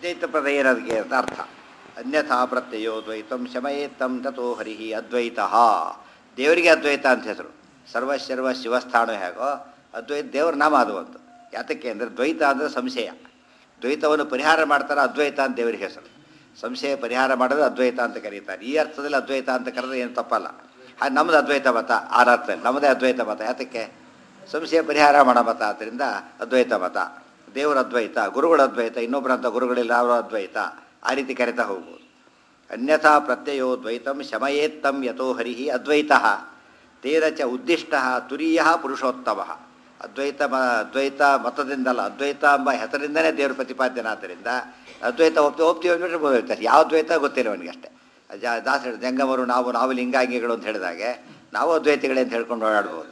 ಅದ್ವೈತ ಪದ ಏನದಕ್ಕೆ ಅಂತ ಅರ್ಥ ಅನ್ಯಥಾ ಪ್ರತ್ಯಯೋ ದ್ವೈತಂ ಶಮಯೇತ್ತಂ ತಥೋ ಹರಿ ಅದ್ವೈತ ದೇವರಿಗೆ ಅದ್ವೈತ ಅಂತ ಹೆಸರು ಸರ್ವಶರ್ವ ಶಿವಸ್ಥಾನ ಹೇಗೋ ಅದ್ವೈತ ದೇವರ ನಾಮ ಅದು ಒಂದು ಯಾತಕ್ಕೆ ಅಂದರೆ ದ್ವೈತ ಅಂದರೆ ಸಂಶಯ ದ್ವೈತವನ್ನು ಪರಿಹಾರ ಮಾಡ್ತಾರೆ ಅದ್ವೈತ ಅಂತ ದೇವರಿಗೆ ಹೆಸರು ಸಂಶಯ ಪರಿಹಾರ ಮಾಡೋದು ಅದ್ವೈತ ಅಂತ ಕರೀತಾರೆ ಈ ಅರ್ಥದಲ್ಲಿ ಅದ್ವೈತ ಅಂತ ಕರೆದ್ರೆ ಏನು ತಪ್ಪಲ್ಲ ಹಾಗೆ ನಮ್ಮದು ಅದ್ವೈತ ಮತ ಆ ಅರ್ಥದಲ್ಲಿ ನಮ್ಮದೇ ಅದ್ವೈತ ಮತ ಯಾತಕ್ಕೆ ಸಂಶಯ ಪರಿಹಾರ ಮಾಡೋ ಮತ ಆದ್ದರಿಂದ ಅದ್ವೈತ ಮತ ದೇವರ ಅದ್ವೈತ ಗುರುಗಳ ಅದ್ವೈತ ಇನ್ನೊಬ್ಬರಂಥ ಗುರುಗಳಿಲ್ಲ ಅವರ ಅದ್ವೈತ ಆ ರೀತಿ ಕರಿತಾ ಹೋಗ್ಬೋದು ಅನ್ಯಥಾ ಪ್ರತ್ಯಯೋ ದ್ವೈತಂ ಶಮಯೇತ್ತಂ ಯಥೋ ಹರಿ ಅದ್ವೈತ ತೇನ ಚ ಉದ್ದಿಷ್ಟ ತುರೀಯ ಪುರುಷೋತ್ತಮ ಅದ್ವೈತ ಮ ಅದ್ವೈತ ಮತದಿಂದಲ್ಲ ಅದ್ವೈತ ಎಂಬ ಹೆಸರಿಂದನೇ ದೇವರು ಪ್ರತಿಪಾದ್ಯನಾದ್ದರಿಂದ ಅದ್ವೈತ ಒಪ್ತಿ ಒಪ್ತಿ ಹೋಗ್ಬಿಟ್ರೆ ಬೋದಾಯ್ತಾರೆ ಯಾವ ದ್ವೈತ ಗೊತ್ತಿಲ್ಲ ಅವನಿಗೆ ಅಷ್ಟೇ ಜಾ ದಾಸ ಹೇಳಿದ ಜಂಗಮರು ನಾವು ನಾವು ಲಿಂಗಾಂಗಿಗಳು ಅಂತ ಹೇಳಿದಾಗೆ ನಾವು ಅದ್ವೈತಿಗಳೇ ಅಂತ ಹೇಳ್ಕೊಂಡು ಓಡಾಡ್ಬೋದು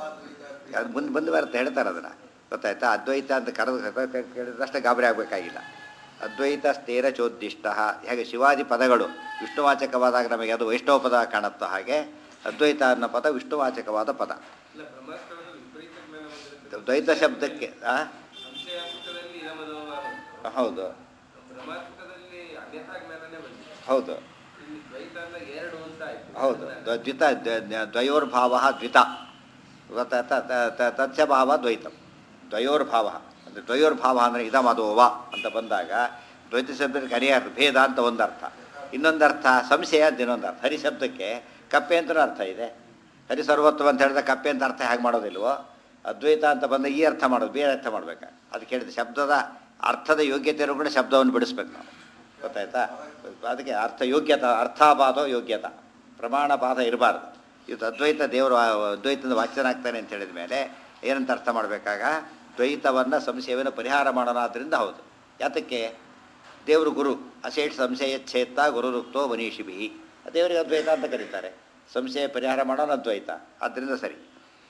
ಅದು ಮುಂದೆ ಮುಂದೆ ಬರುತ್ತೆ ಹೇಳ್ತಾರೆ ಅದನ್ನು ಗೊತ್ತಾಯ್ತಾ ಅದ್ವೈತ ಅಂತ ಕರೆದು ಕೇಳಿದಷ್ಟೇ ಗಾಬರಿ ಆಗಬೇಕಾಗಿಲ್ಲ ಅದ್ವೈತ ಸ್ಥೇರ ಚೋದ್ದಿಷ್ಟ ಹೇಗೆ ಶಿವಾದಿ ಪದಗಳು ವಿಷ್ಣುವಾಚಕವಾದಾಗ ನಮಗೆ ಅದು ವೈಷ್ಣವ ಪದ ಕಾಣುತ್ತೋ ಹಾಗೆ ಅದ್ವೈತ ಅನ್ನೋ ಪದ ವಿಷ್ಣುವಾಚಕವಾದ ಪದ ಇಲ್ಲ ಬ್ರಹ್ಮಾಸ್ತ್ರದಲ್ಲಿ ವಿಪರೀತ ಜ್ಞಾನ ಬಂದಿರುತ್ತೆ ದ್ವೈತ ಶಬ್ದಕ್ಕೆ ಆ? ಸಂಶಯಾಸ್ತ್ರದಲ್ಲಿ ಇರಮನೋಭಾವ ಬಂತು. ಹೌದು ಬ್ರಹ್ಮಾಸ್ತ್ರದಲ್ಲಿ ಅನ್ಯಥಾ ಜ್ಞಾನನೇ ಬಂದಿದೆ ಹೌದು ಇಲ್ಲಿ ದ್ವೈತ ಅಂದ್ರೆ ಎರಡು ಅಂತ ಆಯ್ತು ಹೌದು ದ್ವ- ದ್ವಿತ ದ್ವ- ದ್ವ- ದ್ವಯೋರ್ಭಾವ ದ್ವಿತ ಗೊತ್ತಾಯ್ತಾ ತ- ತ- ತಸ್ಯ ಭಾವ ದ್ವೈತಂ ದ್ವಯೋರ್ಭಾವ ಅಂದರೆ ದ್ವಯೋರ್ಭಾವ ಅಂದರೆ ಇದಮದೋವ ಅಂತ ಬಂದಾಗ ದ್ವೈತ ಶಬ್ದಕ್ಕೆ ಹರಿಯಾರ್ಥ ಭೇದ ಅಂತ ಒಂದು ಅರ್ಥ ಇನ್ನೊಂದು ಅರ್ಥ ಸಂಶಯ ಅಂತ ಇನ್ನೊಂದು ಅರ್ಥ ಹರಿ ಶಬ್ದಕ್ಕೆ ಕಪ್ಪೆ ಅಂತಲೂ ಅರ್ಥ ಇದೆ ಹರಿ ಸರ್ವತ್ವ ಅಂತ ಹೇಳಿದ್ರೆ ಕಪ್ಪೆ ಅಂತ ಅರ್ಥ ಹೇಗೆ ಮಾಡೋದಿಲ್ವೋ ಅದ್ವೈತ ಅಂತ ಬಂದ ಈ ಅರ್ಥ ಮಾಡೋದು ಬೇರೆ ಅರ್ಥ ಮಾಡಬೇಕಾ ಅದಕ್ಕೆ ಹೇಳಿದ ಶಬ್ದದ ಅರ್ಥದ ಯೋಗ್ಯತೆಯೂ ಕೂಡ ಶಬ್ದವನ್ನು ಬಿಡಿಸ್ಬೇಕು ನಾವು ಗೊತ್ತಾಯ್ತಾ ಅದಕ್ಕೆ ಅರ್ಥ ಯೋಗ್ಯತಾ ಅರ್ಥಾಪಾದೋ ಯೋಗ್ಯತಾ ಪ್ರಮಾಣ ಪಾದ ಇರಬಾರ್ದು ಇವತ್ತು ಅದ್ವೈತ ದೇವರು ಅದ್ವೈತದ ವಾಚ್ಯನಾಗ್ತಾನೆ ಅಂತ ಹೇಳಿದ ಮೇಲೆ ಏನಂತ ಅರ್ಥ ಮಾಡಬೇಕಾಗ ದ್ವೈತವನ್ನು ಸಂಶಯವನ್ನು ಪರಿಹಾರ ಮಾಡೋಣ ಆದ್ದರಿಂದ ಹೌದು ಯಾತಕ್ಕೆ ದೇವರು ಗುರು ಅಶೇಷ ಸಂಶಯ ಛೇತ್ತ ಗುರುರುಕ್ತೋ ಮನೀಷಿಭಿ ದೇವರಿಗೆ ಅದ್ವೈತ ಅಂತ ಕರೀತಾರೆ ಸಂಶಯ ಪರಿಹಾರ ಮಾಡೋಣ ಅದ್ವೈತ ಆದ್ದರಿಂದ ಸರಿ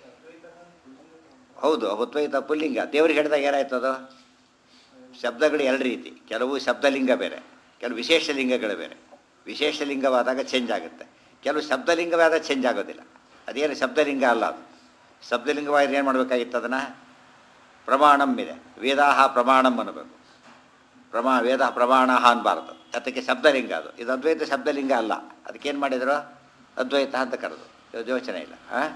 ಹೌದು ಅದ್ವೈತ ಪುಲ್ಲಿಂಗ ದೇವ್ರಿಗೆ ಹೇಳಿದಾಗ ಏನಾಯ್ತು ಅದು ಶಬ್ದಗಳು ಎರಡು ರೀತಿ ಕೆಲವು ಶಬ್ದಲಿಂಗ ಬೇರೆ ಕೆಲವು ವಿಶೇಷ ಲಿಂಗಗಳು ಬೇರೆ ವಿಶೇಷ ಲಿಂಗವಾದಾಗ ಚೇಂಜ್ ಆಗುತ್ತೆ ಕೆಲವು ಶಬ್ದಲಿಂಗವಾದಾಗ ಚೇಂಜ್ ಆಗೋದಿಲ್ಲ ಅದೇನು ಶಬ್ದಲಿಂಗ ಅಲ್ಲ ಅದು ಶಬ್ದಲಿಂಗವಾಗಿ ಏನು ಮಾಡಬೇಕಾಗಿತ್ತು ಅದನ್ನು ಪ್ರಮಾಣಂ ಇದೆ ವೇದಾಹ ಪ್ರಮಾಣಂ ಅನ್ನಬೇಕು ಪ್ರಮಾ ವೇದ ಪ್ರಮಾಣ ಅನ್ಬಾರ್ದು ಅದಕ್ಕೆ ಶಬ್ದಲಿಂಗ ಅದು ಇದು ಅದ್ವೈತ ಶಬ್ದಲಿಂಗ ಅಲ್ಲ ಅದಕ್ಕೇನು ಮಾಡಿದರು ಅದ್ವೈತ ಅಂತ ಕರೆದು ಇದು ಯೋಚನೆ ಇಲ್ಲ ಹಾಂ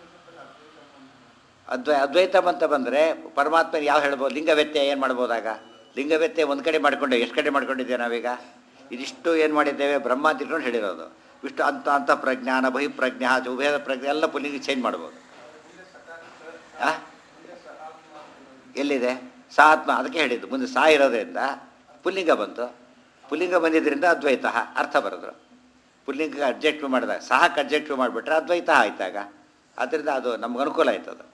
ಅದ್ವೈ ಅದ್ವೈತಂ ಅಂತ ಬಂದರೆ ಪರಮಾತ್ಮ ಯಾವ ಹೇಳ್ಬೋದು ಲಿಂಗ ವ್ಯತ್ಯಯ ಏನು ಮಾಡ್ಬೋದಾಗ ಲಿಂಗ ವ್ಯತ್ಯಯ ಒಂದು ಕಡೆ ಮಾಡ್ಕೊಂಡೆ ಎಷ್ಟು ಕಡೆ ಮಾಡ್ಕೊಂಡಿದ್ದೇವೆ ನಾವೀಗ ಇದಿಷ್ಟು ಏನು ಮಾಡಿದ್ದೇವೆ ಬ್ರಹ್ಮ ಅಂತ ಇಟ್ಕೊಂಡು ಹೇಳಿರೋದು ಇಷ್ಟು ಅಂತ ಅಂತ ಪ್ರಜ್ಞಾನ ಬಹಿಪ್ರಜ್ಞಾ ಉಭಯದ ಪ್ರಜ್ಞೆ ಎಲ್ಲ ಪುಲ್ಲಿಂಗ ಚೇಂಜ್ ಮಾಡ್ಬೋದು ಆ? ಎಲ್ಲಿದೆ ಸಾ ಆತ್ಮ ಅದಕ್ಕೆ ಹೇಳಿದ್ದು ಮುಂದೆ ಸಾ ಇರೋದ್ರಿಂದ ಪುಲ್ಲಿಂಗ ಬಂತು ಪುಲ್ಲಿಂಗ ಬಂದಿದ್ದರಿಂದ ಅದ್ವೈತ ಅರ್ಥ ಬರೆದ್ರು ಪುಲ್ಲಿಂಗ ಅಬ್ಜೆಕ್ಟಿವ್ ಮಾಡಿದಾಗ ಸಹಕ್ಕೆ ಅಬ್ಜೆಕ್ಟಿವ್ ಮಾಡಿಬಿಟ್ರೆ ಅದ್ವೈತ ಆಯ್ತಾಗ ಆದ್ದರಿಂದ ಅದು ನಮ್ಗೆ ಅನುಕೂಲ ಆಯ್ತು ಅದು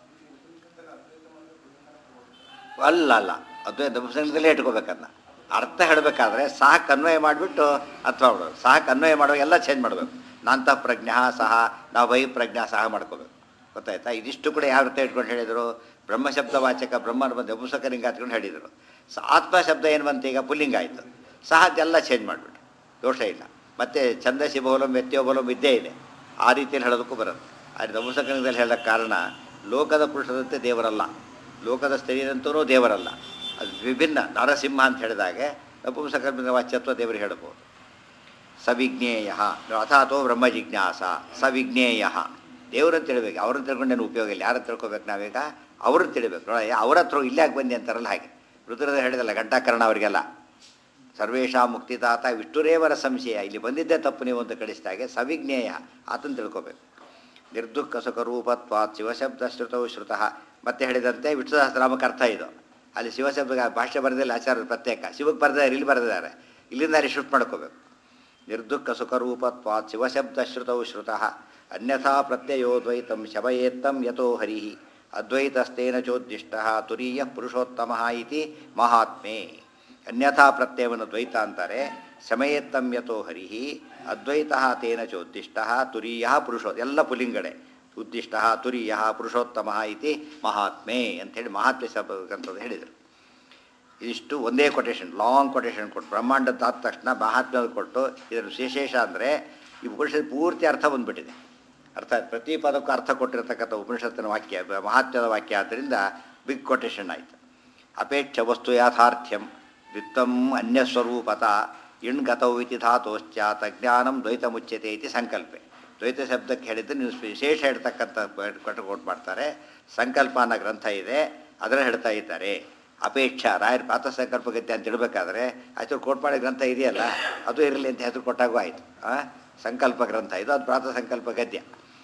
ಅಲ್ಲ ಅಲ್ಲ ಅದ್ವೈತ ಪುಸ್ತಕದಲ್ಲೇ ಇಟ್ಕೋಬೇಕನ್ನ ಅರ್ಥ ಹೇಳಬೇಕಾದ್ರೆ ಸಹಕ್ಕೆ ಅನ್ವಯ ಮಾಡಿಬಿಟ್ಟು ಅರ್ಥ ಮಾಡ್ಬೇಕು ಸಹಕ್ಕೆ ಅನ್ವಯ ಮಾಡುವಾಗ ಎಲ್ಲ ಚೇಂಜ್ ಮಾಡಬೇಕು ನಾಂತ ಪ್ರಜ್ಞಾ ಸಹ ನಾವು ವೈ ಪ್ರಜ್ಞಾ ಸಹ ಮಾಡ್ಕೋಬೇಕು ಗೊತ್ತಾಯ್ತಾ ಇದಿಷ್ಟು ಕೂಡ ಯಾವ ಅರ್ಥ ಇಟ್ಕೊಂಡು ಹೇಳಿದರು ಬ್ರಹ್ಮಶಬ್ದ ವಾಚಕ ಬ್ರಹ್ಮನ ಬಂದು ಪುಸ್ತಕ ಲಿಂಗ ಹತ್ಕೊಂಡು ಹೇಳಿದರು ಸ ಆತ್ಮ ಶಬ್ದ ಏನು ಬಂತು ಈಗ ಪುಲ್ಲಿಂಗ ಆಯಿತು ಸಹ ಎಲ್ಲ ಚೇಂಜ್ ಮಾಡಿಬಿಟ್ಟು ದೋಷ ಇಲ್ಲ ಮತ್ತು ಛಂದಸಿ ಬಹುಲಂ ವ್ಯತ್ಯೋಬಹುಲಂ ಇದ್ದೇ ಇದೆ ಆ ರೀತಿಯಲ್ಲಿ ಹೇಳೋದಕ್ಕೂ ಬರುತ್ತೆ ಆ ನಪುಂಸಕಲಿಂಗದಲ್ಲಿ ಹೇಳೋಕ್ಕೆ ಕಾರಣ ಲೋಕದ ಪುರುಷದಂತೆ ದೇವರಲ್ಲ ಲೋಕದ ಸ್ತ್ರೀಯರಂತೂ ದೇವರಲ್ಲ ಅದು ವಿಭಿನ್ನ ನರಸಿಂಹ ಅಂತ ಹೇಳಿದಾಗೆ ನಪುಂಸಕಲಿಂಗ ವಾಚ್ಯತ್ವ ದೇವರಿಗೆ ಹೇಳ್ಬೋದು ಸವಿಜ್ಞೇಯ ಅಥಾತೋ ಬ್ರಹ್ಮ ಜಿಜ್ಞಾಸ ಸವಿಜ್ಞೇಯ ದೇವ್ರನ್ನ ತಿಳ್ಬೇಕು ಅವ್ರನ್ನ ತಿಳ್ಕೊಂಡೇನು ಉಪಯೋಗ ಇಲ್ಲ ಯಾರನ್ನ ತಿಳ್ಕೊಬೇಕು ನಾವೀಗ ಅವ್ರನ್ನ ತಿಳ್ಬೇಕು ನೋಡ ಅವ್ರ ಹತ್ರ ಇಲ್ಲೇ ಯಾಕೆ ಬಂದಿ ಅಂತಾರಲ್ಲ ಹಾಗೆ ರುದ್ರದ ಹೇಳಿದಲ್ಲ ಗಂಟಾಕರಣ ಅವರಿಗೆಲ್ಲ ಸರ್ವೇಶಾ ಮುಕ್ತಿದಾತ ವಿಷ್ಣುರೇವರ ಸಂಶಯ ಇಲ್ಲಿ ಬಂದಿದ್ದೇ ತಪ್ಪು ನೀವು ಅಂತ ಕಳಿಸಿದಾಗೆ ಸವಿಜ್ಞೇಯ ಆತನ ತಿಳ್ಕೊಬೇಕು ನಿರ್ದುಃಖ ಸುಖ ರೂಪತ್ವಾತ್ ಶಿವಶಬ್ದ ಶ್ರುತವು ಶ್ರುತಃ ಮತ್ತೆ ಹೇಳಿದಂತೆ ವಿಷ್ಣು ಸಹಸ್ರನಾಮಕ್ಕೆ ಅರ್ಥ ಇದು ಅಲ್ಲಿ ಶಿವಶಬ್ದ ಭಾಷೆ ಬರೆದಿಲ್ಲ ಆಚಾರ್ಯ ಪ್ರತ್ಯೇಕ ಶಿವಕ್ಕೆ ಬರೆದಿದ್ದಾರೆ ಇಲ್ಲಿ ಬರೆದಿದ್ದಾರೆ ಇಲ್ಲಿಂದ ಅಲ್ಲಿ ಶಿಫ್ಟ್ ಮಾಡ್ಕೋಬೇಕು ನಿರ್ದುಃಖ ಸುಖರೂಪತ್ವಾತ್ ಶಿವಶಬ್ದ ಶ್ರುತವು ಶ್ರುತಃ ಅನ್ಯಥಾ ಪ್ರತ್ಯಯೋ ದ್ವೈತಂ ಶಮಯೇತ್ತಂ ಯಥೋ ಹರಿ ಅದ್ವೈತಸ್ತೇನ ಚೋದ್ದಿಷ್ಟ ತುರೀಯ ಪುರುಷೋತ್ತಮ ಇತಿ ಮಹಾತ್ಮೆ ಅನ್ಯಥಾ ಪ್ರತ್ಯಯವನ್ನು ದ್ವೈತ ಅಂತಾರೆ ಶಮಯೇತ್ತಂ ಯಥೋ ಹರಿ ಅದ್ವೈತ ತೇನ ಚೋದ್ದಿಷ್ಟ ತುರೀಯ ಪುರುಷೋ ಎಲ್ಲ ಪುಲಿಂಗಡೆ ಉದ್ದಿಷ್ಟ ತುರೀಯ ಪುರುಷೋತ್ತಮ ಇತಿ ಮಹಾತ್ಮೆ ಅಂಥೇಳಿ ಮಹಾತ್ಮೆ ಶಬ್ದಕ್ಕಂಥದ್ದು ಹೇಳಿದರು ಇದಿಷ್ಟು ಒಂದೇ ಕೊಟೇಶನ್ ಲಾಂಗ್ ಕೊಟೇಶನ್ ಕೊಟ್ಟು ಬ್ರಹ್ಮಾಂಡದ ಆದ ತಕ್ಷಣ ಮಹಾತ್ಮ್ಯದ ಕೊಟ್ಟು ಇದರ ವಿಶೇಷ ಅಂದರೆ ಈ ಉಪನಿಷತ್ ಪೂರ್ತಿ ಅರ್ಥ ಬಂದ್ಬಿಟ್ಟಿದೆ ಅರ್ಥ ಪ್ರತಿ ಪದಕ್ಕೂ ಅರ್ಥ ಕೊಟ್ಟಿರತಕ್ಕಂಥ ಉಪನಿಷತ್ತಿನ ವಾಕ್ಯ ಬ- ಮಹಾತ್ಮ್ಯದ ವಾಕ್ಯ ಆದ್ದರಿಂದ ಬಿಗ್ ಕೊಟೇಶನ್ ಆಯಿತು ಅಪೇಕ್ಷ ವಸ್ತು ಯಾಥಾರ್ಥ್ಯಂ ದ್ವಿತ್ವಂ ಅನ್ಯಸ್ವರೂಪತ ಇಣ್ ಗತೌ ಇತಿ ಧಾತೋಶ್ಚ ತಜ್ಞಾನಂ ದ್ವೈತ ಮುಚ್ಯತೆ ಇತಿ ಸಂಕಲ್ಪೆ ದ್ವೈತ ಶಬ್ದಕ್ಕೆ ಹೇಳಿದ್ದು ನೀವು ವಿಶೇಷ ಹೇಳ್ತಕ್ಕಂಥ ಕೊಟ್ಟು ಕೋಟ್ ಮಾಡ್ತಾರೆ ಸಂಕಲ್ಪ ಅನ್ನೋ ಗ್ರಂಥ ಇದೆ ಅದರ ಹೇಳ್ತಾ ಇದ್ದಾರೆ ಅಪೇಕ್ಷ ರಾಯರ್ ಪಾತ್ರ ಸಂಕಲ್ಪ ಗದ್ಯ ಅಂತ ಇಡಬೇಕಾದ್ರೆ ಆಯ್ತು ಕೋಟ್ ಮಾಡೋ ಗ್ರಂಥ ಇದೆಯಲ್ಲ ಅದು ಇರಲಿ ಅಂತ ಹೆಸರು ಕೊಟ್ಟಾಗೂ ಆಯಿತು ಸಂಕಲ್ಪ ಗ್ರಂಥ ಇದು ಅದು ಪ್ರಾತ ಸಂಕಲ್ಪ ಗದ್ಯ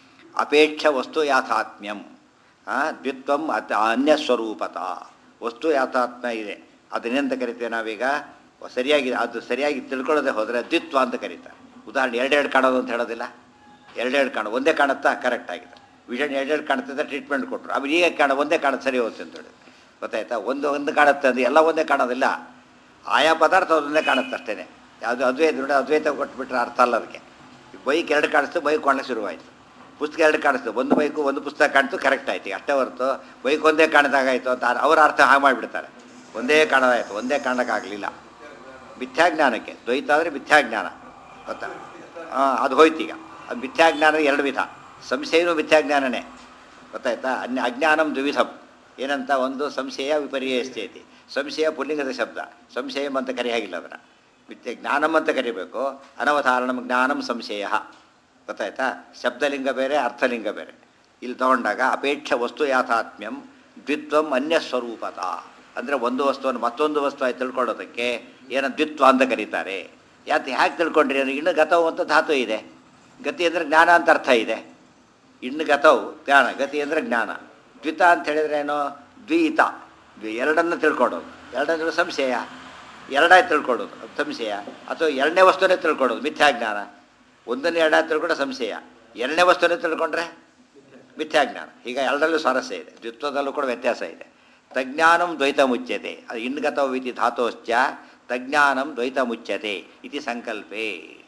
ಅಪೇಕ್ಷ ವಸ್ತು ಯಾಥಾತ್ಮ್ಯಂ ಆ, ದ್ವಿತ್ವಂ ಅತ ಅನ್ಯಸ್ವರೂಪತ ವಸ್ತು ಯಾಥಾತ್ಮ್ಯ ಇದೆ ಅದನ್ನೆಂತ ಕರಿತೇವೆ ನಾವೀಗ ಸರಿಯಾಗಿ ಅದು ಸರಿಯಾಗಿ ತಿಳ್ಕೊಳ್ಳೋದೇ ಹೋದರೆ ದ್ವಿತ್ವ ಅಂತ ಕರೀತಾರೆ ಉದಾಹರಣೆ ಎರಡೆರಡು ಕಾಣೋದು ಅಂತ ಹೇಳೋದಿಲ್ಲ ಎರಡೆರಡು ಕಾಣೋದು ಒಂದೇ ಕಾಣುತ್ತಾ ಕರೆಕ್ಟ್ ಆಗಿದೆ ವಿಷನ್ ಎರಡೆರಡು ಕಾಣುತ್ತೆ ಟ್ರೀಟ್ಮೆಂಟ್ ಕೊಟ್ಟರು ಆಮೇಲೆ ಈಗ ಕಾಣ ಒಂದೇ ಕಾಣುತ್ತೆ ಸರಿ ಹೋಗುತ್ತೆ ಅಂತ ಹೇಳಿ ಗೊತ್ತಾಯ್ತಾ ಒಂದು ಒಂದು ಕಾಣುತ್ತೆ ಅಂದ್ರೆ ಎಲ್ಲ ಒಂದೇ ಕಾಣೋದಿಲ್ಲ ಆಯಾ ಪದಾರ್ಥ ಒಂದೇ ಕಾಣುತ್ತೆ ಅಷ್ಟೇ ಯಾವುದು ಅದ್ವೈತ ನೋಡಿ ಅದ್ವೈತ ಕೊಟ್ಬಿಟ್ರೆ ಅರ್ಥ ಅಲ್ಲ ಅದಕ್ಕೆ ಬೈಕ್ ಎರಡು ಕಾಣಿಸ್ತು ಬೈಕ್ ಕೊಳ್ಳಕ್ಕೆ ಶುರುವಾಯಿತು ಪುಸ್ತಕ ಎರಡು ಕಾಣಿಸ್ತು ಒಂದು ಬೈಕು ಒಂದು ಪುಸ್ತಕ ಕಾಣ್ತು ಕರೆಕ್ಟ್ ಆಯ್ತು ಈಗ ಅಷ್ಟೇ ಹೊರತು ಬೈಕ್ ಒಂದೇ ಕಾಣದಾಗಾಯ್ತು ಅಂತ ಅವ್ರ ಅರ್ಥ ಹಾಗೆ ಮಾಡಿಬಿಡ್ತಾರೆ ಒಂದೇ ಕಾಣೋದಾಯ್ತು ಒಂದೇ ಕಾಣೋಕ್ಕಾಗಲಿಲ್ಲ ಮಿಥ್ಯಾಜ್ಞಾನಕ್ಕೆ ದ್ವೈತ ಅಂದರೆ ಮಿಥ್ಯಾಜ್ಞಾನ ಗೊತ್ತಾ ಹಾಂ ಅದು ಹೋಯ್ತು ಈಗ ಅದು ಮಿಥ್ಯಾಜ್ಞಾನ ಎರಡು ವಿಧ ಸಂಶಯನೂ ಮಿಥ್ಯಾಜ್ಞಾನನೇ ಗೊತ್ತಾಯ್ತಾ ಅನ್ಯ ಅಜ್ಞಾನಂ ದ್ವಿವಿಧಂ ಏನಂತ ಒಂದು ಸಂಶಯ ವಿಪರ್ಯಸ್ತೇತಿ ಸಂಶಯ ಪುಲ್ಲಿಂಗದ ಶಬ್ದ ಸಂಶಯಂ ಅಂತ ಕರೆಯಾಗಿಲ್ಲ ಅದನ್ನು ಮಿಥ್ಯ ಜ್ಞಾನಂ ಅಂತ ಕರಿಬೇಕು ಅನವಧಾರಣಂ ಜ್ಞಾನಂ ಸಂಶಯ ಗೊತ್ತಾಯ್ತಾ ಶಬ್ದಲಿಂಗ ಬೇರೆ ಅರ್ಥಲಿಂಗ ಬೇರೆ ಇಲ್ಲಿ ತಗೊಂಡಾಗ ಅಪೇಕ್ಷ ವಸ್ತು ಯಾಥಾತ್ಮ್ಯಂ ದ್ವಿತ್ವಂ ಅನ್ಯ ಸ್ವರೂಪತ ಅಂದರೆ ಒಂದು ವಸ್ತುವನ್ನು ಮತ್ತೊಂದು ವಸ್ತುವಾಗಿ ತಿಳ್ಕೊಳ್ಳೋದಕ್ಕೆ ಏನೋ ದ್ವಿತ್ವ ಅಂತ ಕರೀತಾರೆ ಯಾಕೆ ಹ್ಯಾಕೆ ತಿಳ್ಕೊಂಡ್ರಿ ಅಂದ್ರೆ ಇನ್ನು ಗತವು ಅಂತ ಧಾತು ಇದೆ ಗತಿ ಅಂದರೆ ಜ್ಞಾನ ಅಂತ ಅರ್ಥ ಇದೆ ಇನ್ನು ಗತವು ಜ್ಞಾನ ಗತಿ ಅಂದರೆ ಜ್ಞಾನ ದ್ವಿತ ಅಂತ ಹೇಳಿದ್ರೆ ಏನೋ ದ್ವಿತ ದ್ವಿ ಎರಡನ್ನು ತಿಳ್ಕೊಳ್ಳೋದು ಎರಡನ್ನು ಸಂಶಯ ಎರಡಾಗಿ ತಿಳ್ಕೊಳ್ಳೋದು ಅದು ಸಂಶಯ ಅಥವಾ ಎರಡನೇ ವಸ್ತುನೇ ತಿಳ್ಕೊಳ್ಳೋದು ಮಿಥ್ಯಾಜ್ಞಾನ ಒಂದನ್ನು ಎರಡಾಗಿ ತಿಳ್ಕೊಂಡ್ರೆ ಸಂಶಯ ಎರಡನೇ ವಸ್ತುನೇ ತಿಳ್ಕೊಂಡ್ರೆ ಮಿಥ್ಯಾಜ್ಞಾನ ಈಗ ಎರಡರಲ್ಲೂ ಸ್ವಾರಸ್ಯ ಇದೆ ದ್ವಿತ್ವದಲ್ಲೂ ಕೂಡ ವ್ಯತ್ಯಾಸ ಇದೆ ತಜ್ಞಾನಂ ದ್ವೈತ ಮುಚ್ಯತೆ ಅದು ಇನ್ಗತವಿತಿ ಧಾತೋಶ್ಚ ತಜ್ಞಾನಂ ದ್ವೈತ ಮುಚ್ಯತೆ ಇತಿ ಸಂಕಲ್ಪೇ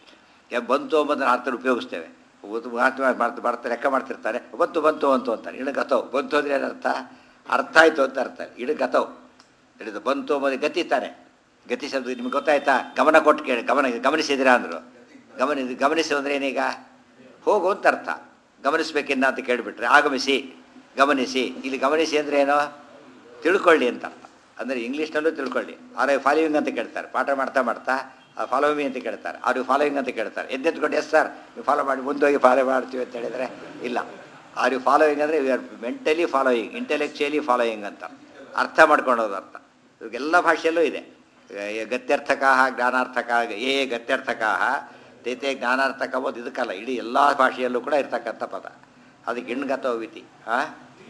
ಯಾ ಬಂತು ಎಂಬುದನ್ನು ಅರ್ಥದಲ್ಲಿ ಉಪಯೋಗಿಸ್ತೇವೆ ಒಂದು ಮಾತು ಮಾಡ್ತಾ ಬರ್ತಾ ಲೆಕ್ಕ ಮಾಡ್ತಿರ್ತಾರೆ ಬಂತು ಬಂತು ಬಂತು ಅಂತಾರೆ ಇಡು ಗತವು ಬಂತು ಅಂದರೆ ಏನರ್ಥ ಅರ್ಥ ಆಯಿತು ಅಂತ ಅರ್ಥ ಇಡು ಗತವು ಹಿಡಿದು ಬಂತು ಎಂಬುದು ಗತಿ ತಾನೆ ಗತಿ ಶಬ್ದ ನಿಮ್ಗೆ ಗೊತ್ತಾಯ್ತಾ ಗಮನ ಕೊಟ್ಟು ಕೇಳಿ ಗಮನ ಗಮನಿಸಿದಿರಾ ಅಂದರು ಗಮನ ಗಮನಿಸಿ ಅಂದರೆ ಏನೀಗ ಹೋಗು ಅಂತ ಅರ್ಥ ಗಮನಿಸ್ಬೇಕಿನ್ನ ಅಂತ ಕೇಳಿಬಿಟ್ರೆ ಆಗಮಿಸಿ ಗಮನಿಸಿ ಇಲ್ಲಿ ಗಮನಿಸಿ ಅಂದರೆ ಏನೋ ತಿಳ್ಕೊಳ್ಳಿ ಅಂತ ಅರ್ಥ ಅಂದರೆ ಇಂಗ್ಲೀಷ್ನಲ್ಲೂ ತಿಳ್ಕೊಳ್ಳಿ ಆರ್ ಐ ಫಾಲೋವಿಂಗ್ ಅಂತ ಕೇಳ್ತಾರೆ ಪಾಠ ಮಾಡ್ತಾ ಮಾಡ್ತಾ ಫಾಲೋ ಮೀ ಅಂತ ಕೇಳ್ತಾರೆ ಆರ್ ಯು ಫಾಲೋವಿಂಗ್ ಅಂತ ಕೇಳ್ತಾರೆ ಎದ್ದೆತ್ಕೊಂಡು ಎಸ್ ಸರ್ ನೀವು ಫಾಲೋ ಮಾಡಿ ಮುಂದೋಗಿ ಫಾಲೋ ಮಾಡ್ತೀವಿ ಅಂತ ಹೇಳಿದರೆ ಇಲ್ಲ ಆರ್ ಯು ಫಾಲೋವಿಂಗ್ ಅಂದರೆ you are mentally following intellectually following ಅಂತ ಅರ್ಥ ಮಾಡ್ಕೊಳ್ಳೋದು ಅರ್ಥ ಇವಾಗೆಲ್ಲ ಭಾಷೆಯಲ್ಲೂ ಇದೆ ಗತ್ಯರ್ಥಕಾ ಜ್ಞಾನಾರ್ಥಕ ಏ ಗತ್ಯರ್ಥಕಾ ತೇತೆ ಜ್ಞಾನಾರ್ಥಕ ಓದು ಇದಕ್ಕಲ್ಲ ಇಡೀ ಎಲ್ಲ ಭಾಷೆಯಲ್ಲೂ ಕೂಡ ಇರ್ತಕ್ಕಂಥ ಪದ ಅದಕ್ಕೆ ಇಣ್ಗತೋ ವಿತಿ ಹಾಂ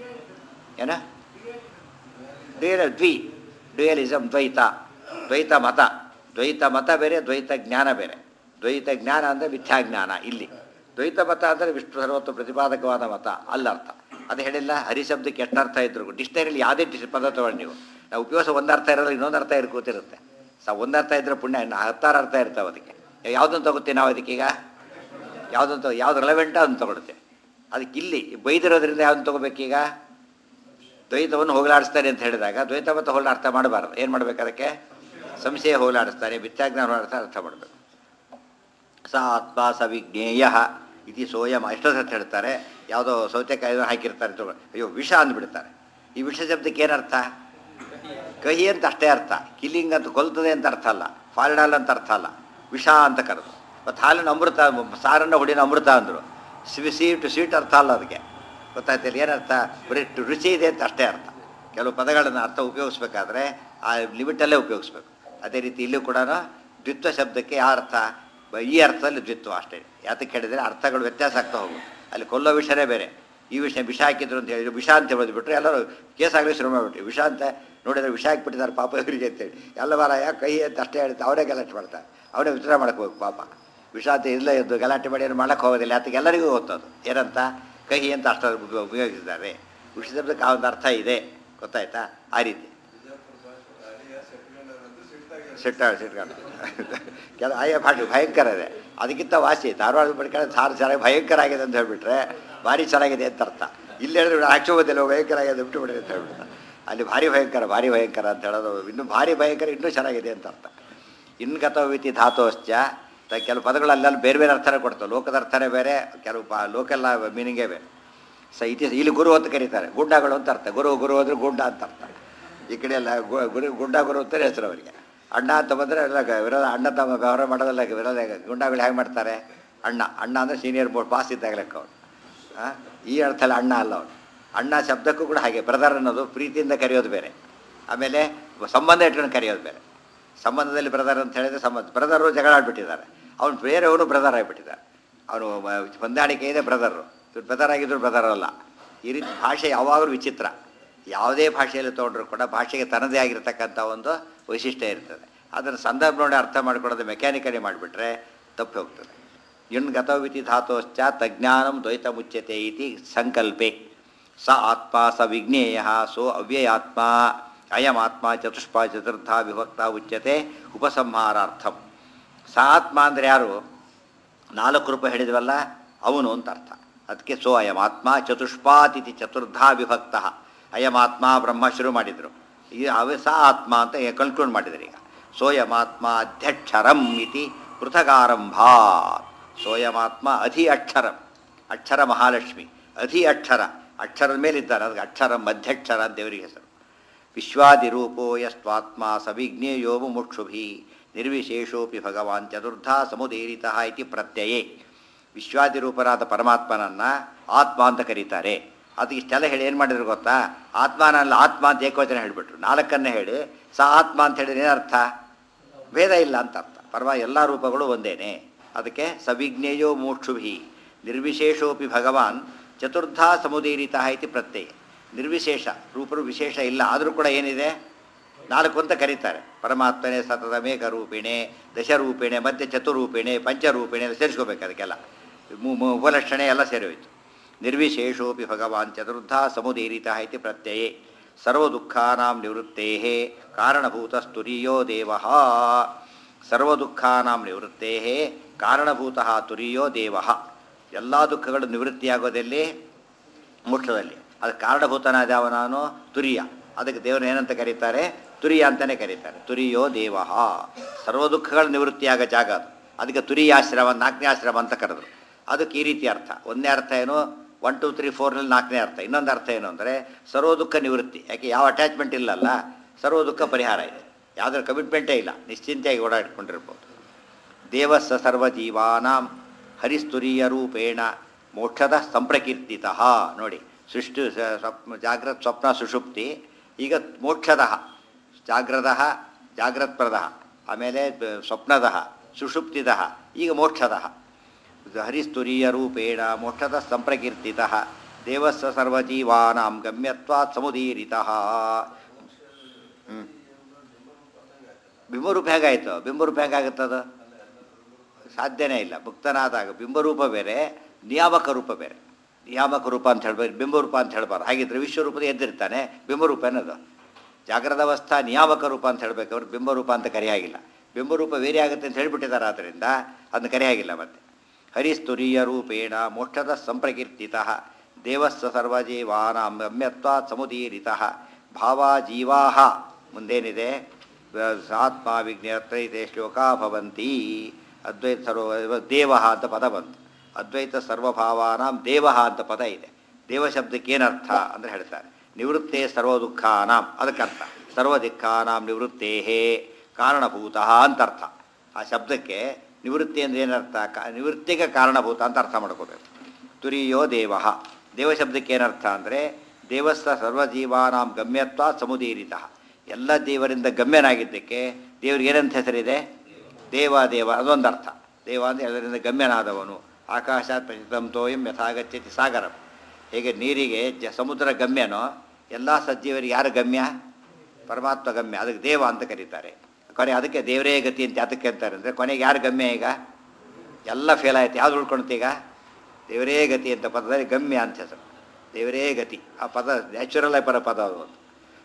ಏನ ಡ್ಯೂಯಲ್ ದ್ವಿ ಡ್ಯೂಯಲಿಸಮ್ ದ್ವೈತ ದ್ವೈತ ಮತ ದ್ವೈತ ಮತ ಬೇರೆ ದ್ವೈತ ಜ್ಞಾನ ಬೇರೆ ದ್ವೈತ ಜ್ಞಾನ ಅಂದರೆ ಮಿಥ್ಯಾಜ್ಞಾನ ಇಲ್ಲಿ ದ್ವೈತ ಮತ ಅಂದರೆ ವಿಷ್ಣು ಸರ್ವತ್ವ ಪ್ರತಿಪಾದಕವಾದ ಮತ ಅಲ್ಲರ್ಥ ಅದು ಹೇಳಿಲ್ಲ ಹರಿಶಬ್ದಕ್ಕೆ ಎಷ್ಟು ಅರ್ಥ ಇದ್ರು ಡಿಕ್ಷನರಿಲಿ ಯಾವುದೇ ಡಿಸ್ ಪದ ತಗೊಂಡು ನೀವು ನಾವು ಉಪಯೋಗ ಒಂದು ಅರ್ಥ ಇರೋಲ್ಲ ಇನ್ನೊಂದು ಅರ್ಥ ಇರ್ ಕೂತಿರುತ್ತೆ ಸ ಒಂದು ಅರ್ಥ ಇದ್ರೆ ಪುಣ್ಯ ಇನ್ನು ಹತ್ತಾರು ಅರ್ಥ ಇರ್ತಾವೆ ಅದಕ್ಕೆ ಯಾವುದನ್ನು ತಗೋತೀವಿ ನಾವು ಅದಕ್ಕೀಗ ಯಾವುದನ್ನು ತಗೋ ಯಾವ್ದು ರೆಲೆವೆಂಟೋ ಅದನ್ನು ತಗೊಳುತ್ತೆ ಅದಕ್ಕೆ ಇಲ್ಲಿ ಬೈದಿರೋದ್ರಿಂದ ಯಾವ್ದನ್ನು ತಗೋಬೇಕೀಗ ದ್ವೈತವನ್ನು ಹೋಗಲಾಡಿಸ್ತಾರೆ ಅಂತ ಹೇಳಿದಾಗ ದ್ವೈತ ಮತ್ತು ಹೋಗಲ ಅರ್ಥ ಮಾಡಬಾರ್ದು ಏನು ಮಾಡ್ಬೇಕು ಅದಕ್ಕೆ ಸಂಶಯ ಹೋಗಲಾಡಿಸ್ತಾರೆ ಮಿಥ್ಯಾಜ್ಞಾನ ಹೋಗಲಾಡಿಸ್ತಾರೆ ಅರ್ಥ ಮಾಡಬೇಕು ಸ ಆತ್ಮ ಸ ವಿಜ್ಞೇಯ ಇತಿ ಸೋಯಮ ಎಷ್ಟೋ ಸತ್ ಹೇಳ್ತಾರೆ ಯಾವುದೋ ಸೌತೆಕಾಯಿ ಹಾಕಿರ್ತಾರೆ ತಗೋ ಅಯ್ಯೋ ವಿಷ ಅಂದ್ಬಿಡ್ತಾರೆ ಈ ವಿಷ ಶಬ್ದಕ್ಕೆ ಏನರ್ಥ ಕಹಿ ಅಂತ ಅಷ್ಟೇ ಅರ್ಥ ಕಿಲ್ಲಿಂಗ್ ಅಂತ ಕೊಲ್ತದೆ ಅಂತ ಅರ್ಥ ಅಲ್ಲ ಫಾಲ್ಡಾಲ್ ಅಂತ ಅರ್ಥ ಅಲ್ಲ ವಿಷ ಅಂತ ಕರೆದು ಮತ್ತು ಹಾಲಿನ ಅಮೃತ ಸಾರನ್ನ ಹುಡಿನ ಅಮೃತ ಅಂದರು ಸ್ವಿ ಸ್ವೀಟ್ ಸ್ವೀಟ್ ಅರ್ಥ ಅಲ್ಲ ಅದಕ್ಕೆ ಗೊತ್ತಾಯ್ತಿಲ್ಲ ಏನರ್ಥ ಬರೀ ಟು- ರುಚಿ ಇದೆ ಅಂತ ಅಷ್ಟೇ ಅರ್ಥ ಕೆಲವು ಪದಗಳನ್ನು ಅರ್ಥ ಉಪಯೋಗಿಸ್ಬೇಕಾದ್ರೆ ಆ ಲಿಮಿಟಲ್ಲೇ ಉಪಯೋಗಿಸ್ಬೇಕು ಅದೇ ರೀತಿ ಇಲ್ಲೂ ಕೂಡ ದ್ವಿತ್ವ ಶಬ್ದಕ್ಕೆ ಯಾವ ಅರ್ಥ ಬ- ಈ ಅರ್ಥದಲ್ಲಿ ದ್ವಿತ್ವ ಅಷ್ಟೇ ಯಾತಕ್ಕೆ ಹೇಳಿದರೆ ಅರ್ಥಗಳು ವ್ಯತ್ಯಾಸ ಆಗ್ತಾ ಹೋಗು ಅಲ್ಲಿ ಕೊಲ್ಲೋ ವಿಷಯನೇ ಬೇರೆ ಈ ವಿಷಯ ವಿಷ ಹಾಕಿದ್ರು ಅಂತ ಹೇಳಿದ್ರು ವಿಷ ಅಂತ ಹೇಳಿದ್ಬಿಟ್ರೆ ಎಲ್ಲರೂ ಕೇಸ್ ಆಗಲಿ ಶುರು ಮಾಡಿಬಿಟ್ರು ವಿಷ ಅಂತ ನೋಡಿದ್ರೆ ವಿಷ ಹಾಕ್ಬಿಟ್ಟಿದ್ದಾರೆ ಪಾಪ ಇವರಿಗೆ ಅಂತೇಳಿ ಎಲ್ಲ ವಾರ ಯಾಕೆ ಕೈ ಅಂತ ಅಷ್ಟೇ ಹೇಳ್ತಾ ಅವರೇ ಗಲಾಟೆ ಮಾಡ್ತಾರೆ ಅವರೇ ವಿಚಾರ ಮಾಡಕ್ಕೆ ಹೋಗಿ ಪಾಪ ವಿಷ ಅಂತ ಇಲ್ಲ ಇದ್ದು ಗಲಾಟೆ ಮಾಡಿ ಏನು ಮಾಡಕ್ಕೆ ಹೋಗೋದಿಲ್ಲ ಅದಕ್ಕೆ ಎಲ್ಲರಿಗೂ ಗೊತ್ತದು ಏನಂತ ಕಹಿ ಅಂತ ಅಷ್ಟು ಉಪ- ಉಪಯೋಗಿಸಿದ್ದಾರೆ ವಿಷ ಶಬ್ದಕ್ಕೆ ಆ ಒಂದು ಅರ್ಥ ಇದೆ ಗೊತ್ತಾಯ್ತಾ ಆ ರೀತಿ ಸಿಟ್ಟ ಸಿಟ್ಕೊಂಡು ಕೆಲ ಆಯಾ ಭಾಷೆ ಭಯಂಕರ ಇದೆ ಅದಕ್ಕಿಂತ ವಾಸಿ ಧಾರವಾಡ ಬಿಡ್ಕೊಂಡು ಸಾರು ಚೆನ್ನಾಗಿ ಭಯಂಕರ ಆಗಿದೆ ಅಂತ ಹೇಳ್ಬಿಟ್ರೆ ಭಾರಿ ಚೆನ್ನಾಗಿದೆ ಅಂತ ಅರ್ಥ ಇಲ್ಲಿ ಹೇಳಿದ್ರೆ ಹಾಕ್ಸೋಗೋದಿಲ್ಲ ಭಯಂಕರ ಆಗಿದೆ ಬಿಟ್ಟು ಬಿಡಿ ಅಂತ ಹೇಳ್ಬಿಡ್ತಾರೆ ಅಲ್ಲಿ ಭಾರಿ ಭಯಂಕರ ಭಾರಿ ಭಯಂಕರ ಅಂತ ಹೇಳೋದು ಇನ್ನೂ ಭಾರಿ ಭಯಂಕರ ಇನ್ನೂ ಚೆನ್ನಾಗಿದೆ ಅಂತ ಅರ್ಥ ಇನ್ಗತವಿತಿ ಧಾತೋಶ್ಚ ತ ಕೆಲವು ಪದಗಳು ಅಲ್ಲೆಲ್ಲ ಬೇರೆ ಬೇರೆ ಅರ್ಥನೇ ಕೊಡ್ತವೆ ಲೋಕದ ಅರ್ಥನೇ ಬೇರೆ ಕೆಲವು ಪಾ ಲೋಕಲ್ಲ ಮೀನಿಂಗೇ ಬೇರೆ ಸ ಇತಿ ಇಲ್ಲಿ ಗುರು ಅಂತ ಕರೀತಾರೆ ಗುಡ್ಡಗಳು ಅಂತ ಅರ್ಥ ಗುರು ಗುರು ಅಂದರೆ ಗುಡ್ಡ ಅಂತ ಅರ್ಥ ಈ ಕಡೆ ಎಲ್ಲ ಗು- ಗುರು ಗುಡ್ಡ ಗುರು ಅಂತಾನೆ ಹೆಸರು ಅವರಿಗೆ ಅಣ್ಣ ಅಂತ ಬಂದರೆ ಎಲ್ಲ ಗ- ವಿರೋಧ ಅಣ್ಣ ತಮ್ಮ ವ್ಯವಹಾರ ಮಾಡೋದಲ್ಲ ವಿರೋಧ ಗುಂಡಾಗಳು ಹೇಗೆ ಮಾಡ್ತಾರೆ ಅಣ್ಣ ಅಣ್ಣ ಅಂದರೆ ಸೀನಿಯರ್ ಬೋರ್ಡ್ ಪಾಸ್ ಇದ್ದಾಗ ಲೆಕ್ಕ ಅವನು ಆ? ಈ ಅರ್ಥದಲ್ಲಿ ಅಣ್ಣ ಅಲ್ಲ ಅವನು ಅಣ್ಣ ಶಬ್ದಕ್ಕೂ ಕೂಡ ಹಾಗೆ ಬ್ರದರ್ ಅನ್ನೋದು ಪ್ರೀತಿಯಿಂದ ಕರೆಯೋದು ಬೇರೆ ಆಮೇಲೆ ಸಂಬಂಧ ಇಟ್ಕೊಂಡು ಕರೆಯೋದು ಬೇರೆ ಸಂಬಂಧದಲ್ಲಿ ಬ್ರದರ್ ಅಂತ ಹೇಳಿದ್ರೆ ಸಂಬಂಧ ಬ್ರದರು ಜಗಳ ಆಡ್ಬಿಟ್ಟಿದ್ದಾರೆ ಅವನು ಬೇರೆಯವನು ಬ್ರದರ್ ಆಗಿಬಿಟ್ಟಿದ್ದಾರೆ ಅವನು ಮ- ಹೊಂದಾಣಿಕೆ ಇದೆ ಬ್ರದರು ಇವ್ರು ಬ್ರದರ್ ಆಗಿದ್ರು ಬ್ರದರ್ ಅಲ್ಲ ಈ ರೀತಿ ಭಾಷೆ ಯಾವಾಗಲೂ ವಿಚಿತ್ರ ಯಾವುದೇ ಭಾಷೆಯಲ್ಲಿ ತೊಗೊಂಡ್ರು ಕೂಡ ಭಾಷೆಗೆ ತನ್ನದೇ ಆಗಿರತಕ್ಕಂಥ ಒಂದು ವೈಶಿಷ್ಟ್ಯ ಇರ್ತದೆ ಅದನ್ನು ಸಂದರ್ಭ ನೋಡಿ ಅರ್ಥ ಮಾಡ್ಕೊಳ್ಳೋದು ಮೆಕ್ಯಾನಿಕಲಿ ಮಾಡಿಬಿಟ್ರೆ ತಪ್ಪಿ ಹೋಗ್ತದೆ ಇನ್ ಗತವಿತಿ ಧಾತೋಶ್ಚ ತಜ್ಞಾನಂ ದ್ವೈತ ಮುಚ್ಯತೆ ಇತಿ ಸಂಕಲ್ಪೆ ಸ ಆತ್ಮ ಸ ವಿಜ್ಞೇಯ ಸೋ ಅವ್ಯಯಾತ್ಮ ಅಯಮಾತ್ಮ ಚತುಷ್ಪ ಚತುರ್ಥ ವಿಭಕ್ತ ಉಚ್ಯತೆ ಉಪಸಂಹಾರಾರ್ಥಂ ಸ ಆತ್ಮ ಅಂದರೆ ಯಾರು ನಾಲ್ಕು ರೂಪಾಯಿ ಹೇಳಿದ್ವಲ್ಲ ಅವನು ಅಂತ ಅರ್ಥ ಅದಕ್ಕೆ ಸೋ ಅಯಮಾತ್ಮ ಚತುಷ್ಪಾತಿಥಿ ಚತುರ್ಧಾ ವಿಭಕ್ತ ಅಯಮಾತ್ಮ ಬ್ರಹ್ಮ ಶುರು ಮಾಡಿದರು ಈ ಅವ ಸ ಆತ್ಮ ಅಂತ ಕನ್ಕ್ಲೂಡ್ ಮಾಡಿದ್ರು ಈಗ ಸೋಯಮಾತ್ಮ ಅಧ್ಯಕ್ಷರಂ ಇತಿ ಪೃಥಗಾರಂಭಾ ಸೋಯಮಾತ್ಮ ಅಧಿ ಅಕ್ಷರಂ ಅಕ್ಷರ ಮಹಾಲಕ್ಷ್ಮಿ ಅಧಿ ಅಕ್ಷರ ಅಕ್ಷರದ ಮೇಲಿದ್ದಾರೆ ಅದಕ್ಕೆ ಅಕ್ಷರಂ ಅಧ್ಯಕ್ಷರ ಅಂತ ದೇವರಿಗೆ ಹೆಸರು ವಿಶ್ವಾದಿರೂಪೋ ಯಸ್ವಾತ್ಮ ಸವಿಜ್ಞೇಯೋ ಮುಕ್ಷುಭಿ ನಿರ್ವಿಶೇಷೋಪಿ ಭಗವಾನ್ ಚತುರ್ಧ ಸಮುದೀರಿತ ಇತಿ ಪ್ರತ್ಯಯೇ ವಿಶ್ವಾದಿರೂಪರಾದ ಪರಮಾತ್ಮನನ್ನು ಆತ್ಮ ಅಂತ ಕರೀತಾರೆ ಅದು ಇಷ್ಟೆಲ್ಲ ಹೇಳಿ ಏನು ಮಾಡಿದ್ರು ಗೊತ್ತಾ ಆತ್ಮನಲ್ಲ ಆತ್ಮ ಅಂತ ಏಕವಚನ ಹೇಳಿಬಿಟ್ರು ನಾಲ್ಕನ್ನೇ ಹೇಳಿ ಸ ಆತ್ಮ ಅಂತ ಹೇಳಿದ್ರೆ ಏನರ್ಥ ಭೇದ ಇಲ್ಲ ಅಂತ ಅರ್ಥ ಪರಮ ಎಲ್ಲ ರೂಪಗಳು ಒಂದೇನೆ ಅದಕ್ಕೆ ಸವಿಜ್ಞೇಯೋ ಮೋಕ್ಷುಭಿ ನಿರ್ವಿಶೇಷೋಪಿ ಭಗವಾನ್ ಚತುರ್ಧ ಸಮುದೀರಿತ ಇತಿ ಪ್ರತ್ಯಯ ನಿರ್ವಿಶೇಷ ರೂಪರು ವಿಶೇಷ ಇಲ್ಲ ಆದರೂ ಕೂಡ ಏನಿದೆ ನಾಲ್ಕು ಅಂತ ಕರೀತಾರೆ ಪರಮಾತ್ಮನೇ ಸತತ ಮೇಘರೂಪಿಣೆ ದಶರೂಪಿಣೆ ಮಧ್ಯ ಚತುರೂಪಿಣೆ ಪಂಚರೂಪಿಣೆ ಎಲ್ಲ ಸೇರಿಸ್ಕೋಬೇಕು ಅದಕ್ಕೆಲ್ಲ ಮು- ಮು- ಉಪಲಕ್ಷಣೆ ಎಲ್ಲ ಸೇರಿ ಹೋಯ್ತು ನಿರ್ವಿಶೇಷೋಪಿ ಭಗವಾನ್ ಚತುರ್ಧ ಸಮುದೀರಿತ ಇತಿ ಪ್ರತ್ಯಯೇ ಸರ್ವದುಃಖಾನಾಂ ನಿವೃತ್ತೇ ಕಾರಣಭೂತಸ್ತುರಿಯೋ ದೇವ ಸರ್ವದುಃಖಾನಾಂ ನಿವೃತ್ತೇ ಕಾರಣಭೂತ ತುರಿಯೋ ದೇವ ಎಲ್ಲ ದುಃಖಗಳು ನಿವೃತ್ತಿಯಾಗೋದೆಲ್ಲಿ ಮೋಕ್ಷದಲ್ಲಿ ಅದಕ್ಕೆ ಕಾರಣಭೂತನಾದ ಅವನಾನು ತುರಿಯ ಅದಕ್ಕೆ ದೇವರನ್ನ ಏನಂತ ಕರೀತಾರೆ ತುರಿಯ ಅಂತಲೇ ಕರೀತಾರೆ ತುರಿಯೋ ದೇವ ಸರ್ವ ದುಃಖಗಳ ನಿವೃತ್ತಿಯಾಗ ಜಾಗ ಅದು ಅದಕ್ಕೆ ತುರಿಯಾಶ್ರಮ ನಾಲ್ಕನೇ ಆಶ್ರಮ ಅಂತ ಕರೆದ್ರು ಅದಕ್ಕೆ ಈ ರೀತಿ ಅರ್ಥ ಒಂದನೇ ಅರ್ಥ ಏನು ಒನ್ ಟು ತ್ರೀ ಫೋರ್ನಲ್ಲಿ ನಾಲ್ಕನೇ ಅರ್ಥ ಇನ್ನೊಂದು ಅರ್ಥ ಏನು ಅಂದರೆ ಸರ್ವ ದುಃಖ ನಿವೃತ್ತಿ ಯಾಕೆ ಯಾವ ಅಟ್ಯಾಚ್ಮೆಂಟ್ ಇಲ್ಲಲ್ಲ ಸರ್ವ ದುಃಖ ಪರಿಹಾರ ಇದೆ ಯಾವುದ್ರ ಕಮಿಟ್ಮೆಂಟೇ ಇಲ್ಲ ನಿಶ್ಚಿಂತೆಯಾಗಿ ಓಡಾಡ್ಕೊಂಡಿರ್ಬೋದು ದೇವಸ್ಸ ಸರ್ವಜೀವಾನಾಂ ಹರಿಸ್ತುರೀಯ ರೂಪೇಣ ಮೋಕ್ಷದ ಸಂಪ್ರಕೀರ್ತಿತ ನೋಡಿ ಸೃಷ್ಟಿ ಸ- ಸ್ವಪ್ನ ಜಾಗ್ರತ್ ಸ್ವಪ್ನ ಸುಷುಪ್ತಿ ಈಗ ಮೋಕ್ಷದ ಜಾಗ್ರದ ಜಾಗ್ರತ್ಪ್ರದ ಆಮೇಲೆ ಬ- ಸ್ವಪ್ನದ ಸುಷುಪ್ತಿದ ಈಗ ಮೋಕ್ಷದ ಹರಿಸ್ತುರೀಯ ರೂಪೇಣ ಮೋಕ್ಷದ ಸಂಪ್ರಕೀರ್ತಿತ ದೇವಸ್ಸ ಸರ್ವಜೀವಾನಾಂ ಗಮ್ಯತ್ವಾತ್ ಸಮುದೀರಿತ ಹ್ಞೂ ಬಿಂಬರೂಪ ಹೇಗಾಯಿತು ಬಿಂಬರೂಪ ಹೇಗಾಗುತ್ತದು ಸಾಧ್ಯನೇ ಇಲ್ಲ ಮುಕ್ತನಾದಾಗ ಬಿಂಬರೂಪ ಬೇರೆ ನಿಯಾಮಕ ರೂಪ ಬೇರೆ ನಿಯಾಮಕ ರೂಪ ಅಂತ ಹೇಳ್ಬೇಕು ಬಿಂಬರೂಪ ಅಂತ ಹೇಳ್ಬಾರ್ದು ಹಾಗಿದ್ರೆ ವಿಶ್ವರೂಪದ ಎದ್ದಿರ್ತಾನೆ ಬಿಂಬರೂಪ ಅನ್ನೋದು ಜಾಗ್ರದ ಅವಸ್ಥಾ ನಿಯಾಮಕ ರೂಪ ಅಂತ ಹೇಳ್ಬೇಕು ಅವ್ರು ಬಿಂಬರೂಪ ಅಂತ ಕರೆಯಾಗಿಲ್ಲ ಬಿಂಬರೂಪ ಬೇರೆ ಆಗುತ್ತೆ ಅಂತ ಹೇಳ್ಬಿಟ್ಟಿದ್ದಾರೆ ಆದ್ದರಿಂದ ಅದನ್ನ ಕರೆಯಾಗಿಲ್ಲ ಮತ್ತೆ ಹರಿಸ್ತುರೀಯ ರೂಪೇಣ ಮೋಕ್ಷದ ಸಂಪ್ರಕೀರ್ತಿತ ದೇವಸ್ಸ ಸರ್ವಜೀವಾನಾಂ ಗಮ್ಯತ್ವ ಸಮುದೀರಿತ ಭಾವ ಜೀವಾ ಮುಂದೇನಿದೆ ಆತ್ಮ ವಿಜ್ಞತ್ರೈತೆ ಶ್ಲೋಕ ಭವಂತಿ ಅದ್ವೈತ ಸರ್ವ ದೇವ ಅಂತ ಪದ ಬಂತು ಅದ್ವೈತ ಸರ್ವಭಾವಾನಾಂ ದೇವ ಅಂತ ಪದ ಇದೆ ದೇವ ಶಬ್ದಕ್ಕೆ ಏನರ್ಥ ಅಂದರೆ ಹೇಳ್ತಾರೆ ನಿವೃತ್ತೇ ಸರ್ವ ದುಃಖಾನಾಂ ಅದಕ್ಕೆ ಅರ್ಥ ಸರ್ವ ದುಃಖಾನಾಂ ನಿವೃತ್ತೇ ಕಾರಣಭೂತ ಅಂತ ಅರ್ಥ ಆ ಶಬ್ದಕ್ಕೆ ನಿವೃತ್ತಿ ಅಂದ್ರೆ ಏನರ್ಥ ಕಾ ನಿವೃತ್ತಿಗೆ ಕಾರಣಭೂತ ಅಂತ ಅರ್ಥ ಮಾಡ್ಕೋಬೇಕು ತುರಿಯೋ ದೇವ ದೇವ ಶಬ್ದಕ್ಕೆ ಏನರ್ಥ ಅಂದರೆ ದೇವಸ್ಥ ಸರ್ವಜೀವಾನಾಂ ಗಮ್ಯತ್ವ ಸಮುದೀರಿತ ಎಲ್ಲ ದೇವರಿಂದ ಗಮ್ಯನಾಗಿದ್ದಕ್ಕೆ ದೇವ್ರಿಗೆ ಏನಂತ ಹೆಸರಿದೆ ದೇವ ದೇವ ಅದೊಂದು ಅರ್ಥ ದೇವ ಅಂದರೆ ಎಲ್ಲರಿಂದ ಗಮ್ಯನಾದವನು ಆಕಾಶಾತ್ ಪ್ರಚಿತಂ ತೋಯಂ ಯಥಾಗಚ್ಚತಿ ಸಾಗರಂ ಹೇಗೆ ನೀರಿಗೆ ಜ ಸಮುದ್ರ ಗಮ್ಯನೋ ಎಲ್ಲ ಸಜ್ಜೀವರಿಗೆ ಯಾರು ಗಮ್ಯ ಪರಮಾತ್ಮ ಗಮ್ಯ ಅದಕ್ಕೆ ದೇವ ಅಂತ ಕರೀತಾರೆ ಕೊನೆ ಅದಕ್ಕೆ ದೇವರೇ ಗತಿ ಅಂತ ಅದಕ್ಕೆ ಅಂತಾರೆ ಅಂದರೆ ಕೊನೆಗೆ ಯಾರು ಗಮ್ಯ ಈಗ ಎಲ್ಲ ಫೇಲ್ ಆಯ್ತು ಯಾವ್ದು ಉಳ್ಕೊಳುತ್ತೆ ಈಗ ದೇವರೇ ಗತಿ ಅಂತ ಪದದಲ್ಲಿ ಗಮ್ಯ ಅಂತ ಹೆಸರು ದೇವರೇ ಗತಿ ಆ ಪದ ನ್ಯಾಚುರಲ್ ಆಗಿ ಬರೋ ಪದ ಅದು ಒಂದು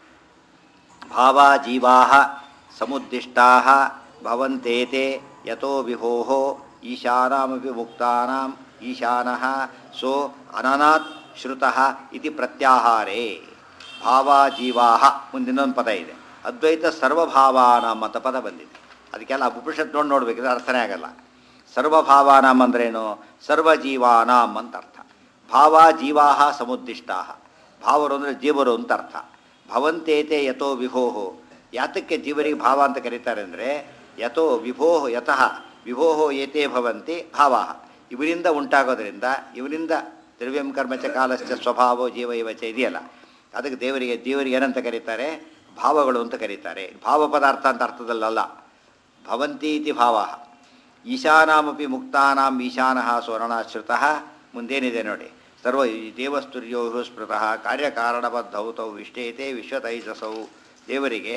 ಭಾವ ಜೀವಾ ಸಮುದ್ದಿಷ್ಟಾ ಭವಂತೇತೆ ಯಥೋ ವಿಭೋ ಈಶಾನಾಮಪಿ ಮುಕ್ತಾನಾಂ ಈಶಾನಃ ಸೋ ಅನನಾತ್ ಶ್ರುತಃ ಇತಿ ಪ್ರತ್ಯಾಹಾರೇ ಭಾವ ಜೀವಾ ಮುಂದಿನೊಂದು ಪದ ಇದೆ ಅದ್ವೈತ ಸರ್ವಭಾವಾನಾಂ ಅಂತ ಪದ ಬಂದಿದೆ ಅದಕ್ಕೆಲ್ಲ ಉಪನಿಷತ್ ನೋಡಿ ನೋಡ್ಬೇಕಿದ್ರೆ ಅರ್ಥನೇ ಆಗಲ್ಲ ಸರ್ವಭಾವಾನಾಂ ಅಂದ್ರೇನು ಸರ್ವಜೀವಾನಾಂ ಅಂತ ಅರ್ಥ ಭಾವ ಜೀವಾ ಸಮುದ್ದಿಷ್ಟಾ ಭಾವರು ಅಂದರೆ ಜೀವರು ಅಂತ ಅರ್ಥ ಭವಂತೇತೆ ಯಥೋ ವಿಭೋ ಯಾತಕ್ಕೆ ಜೀವರಿಗೆ ಭಾವ ಅಂತ ಕರೀತಾರೆ ಅಂದರೆ ಯಥೋ ವಿಭೋ ಯತಃ ವಿಭೋ ಏತೇ ಭವಂತಿ ಭಾವ ಇವರಿಂದ ಉಂಟಾಗೋದ್ರಿಂದ ಇವರಿಂದ ದ್ರವ್ಯಂ ಕರ್ಮಚ ಕಾಲಶ್ಚ ಸ್ವಭಾವೋ ಜೀವ ಇವಚ ಇದೆಯಲ್ಲ ಅದಕ್ಕೆ ದೇವರಿಗೆ ದೇವರಿಗೆ ಏನಂತ ಕರೀತಾರೆ ಭಾವಗಳು ಅಂತ ಕರೀತಾರೆ ಭಾವ ಪದಾರ್ಥ ಅಂತ ಅರ್ಥದಲ್ಲಲ್ಲ ಭವಂತೀತಿ ಭಾವ ಈಶಾನಾಮಪಿ ಮುಕ್ತಾನಾಂ ಈಶಾನಃ ಸ್ವರ್ಣಾಶ್ರಿತಃ ಮುಂದೇನಿದೆ ನೋಡಿ ಸರ್ವ ಈ ದೇವಸ್ತುರ್ಯೋ ಸ್ಮೃತಃ ಕಾರ್ಯಕಾರಣಬದ್ಧೌತೌ ವಿಷ್ಟೇತೆ ವಿಶ್ವತೈಜಸೌ ದೇವರಿಗೆ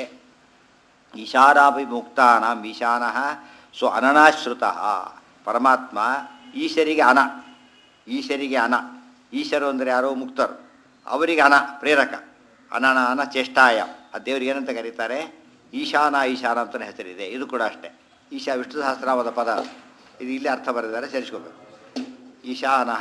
ಈಶಾನಾಪಿ ಮುಕ್ತಾನಾಂ ಈಶಾನಃ ಸ್ವ ಅನನಾಶ್ರುತ ಪರಮಾತ್ಮ ಈಶರಿಗೆ ಅನ ಈಶರಿಗೆ ಅನ ಈಶರು ಅಂದರೆ ಯಾರೋ ಮುಕ್ತರು ಅವರಿಗೆ ಅನ ಪ್ರೇರಕ ಅನನ ಅನ ಚೇಷ್ಟಾಯ ಆ ದೇವರಿಗೆ ಏನಂತ ಕರೀತಾರೆ ಈಶಾನ ಈಶಾನ ಅಂತಲೇ ಹೆಸರಿದೆ ಇದು ಕೂಡ ಅಷ್ಟೇ ಈಶಾ ವಿಷ್ಣು ಸಹಸ್ರನಾಮದ ಪದ ಇದು ಇಲ್ಲಿ ಅರ್ಥ ಬರೆದಿದ್ದಾರೆ ಸೇರಿಸ್ಕೋಬೇಕು ಈಶಾನಃ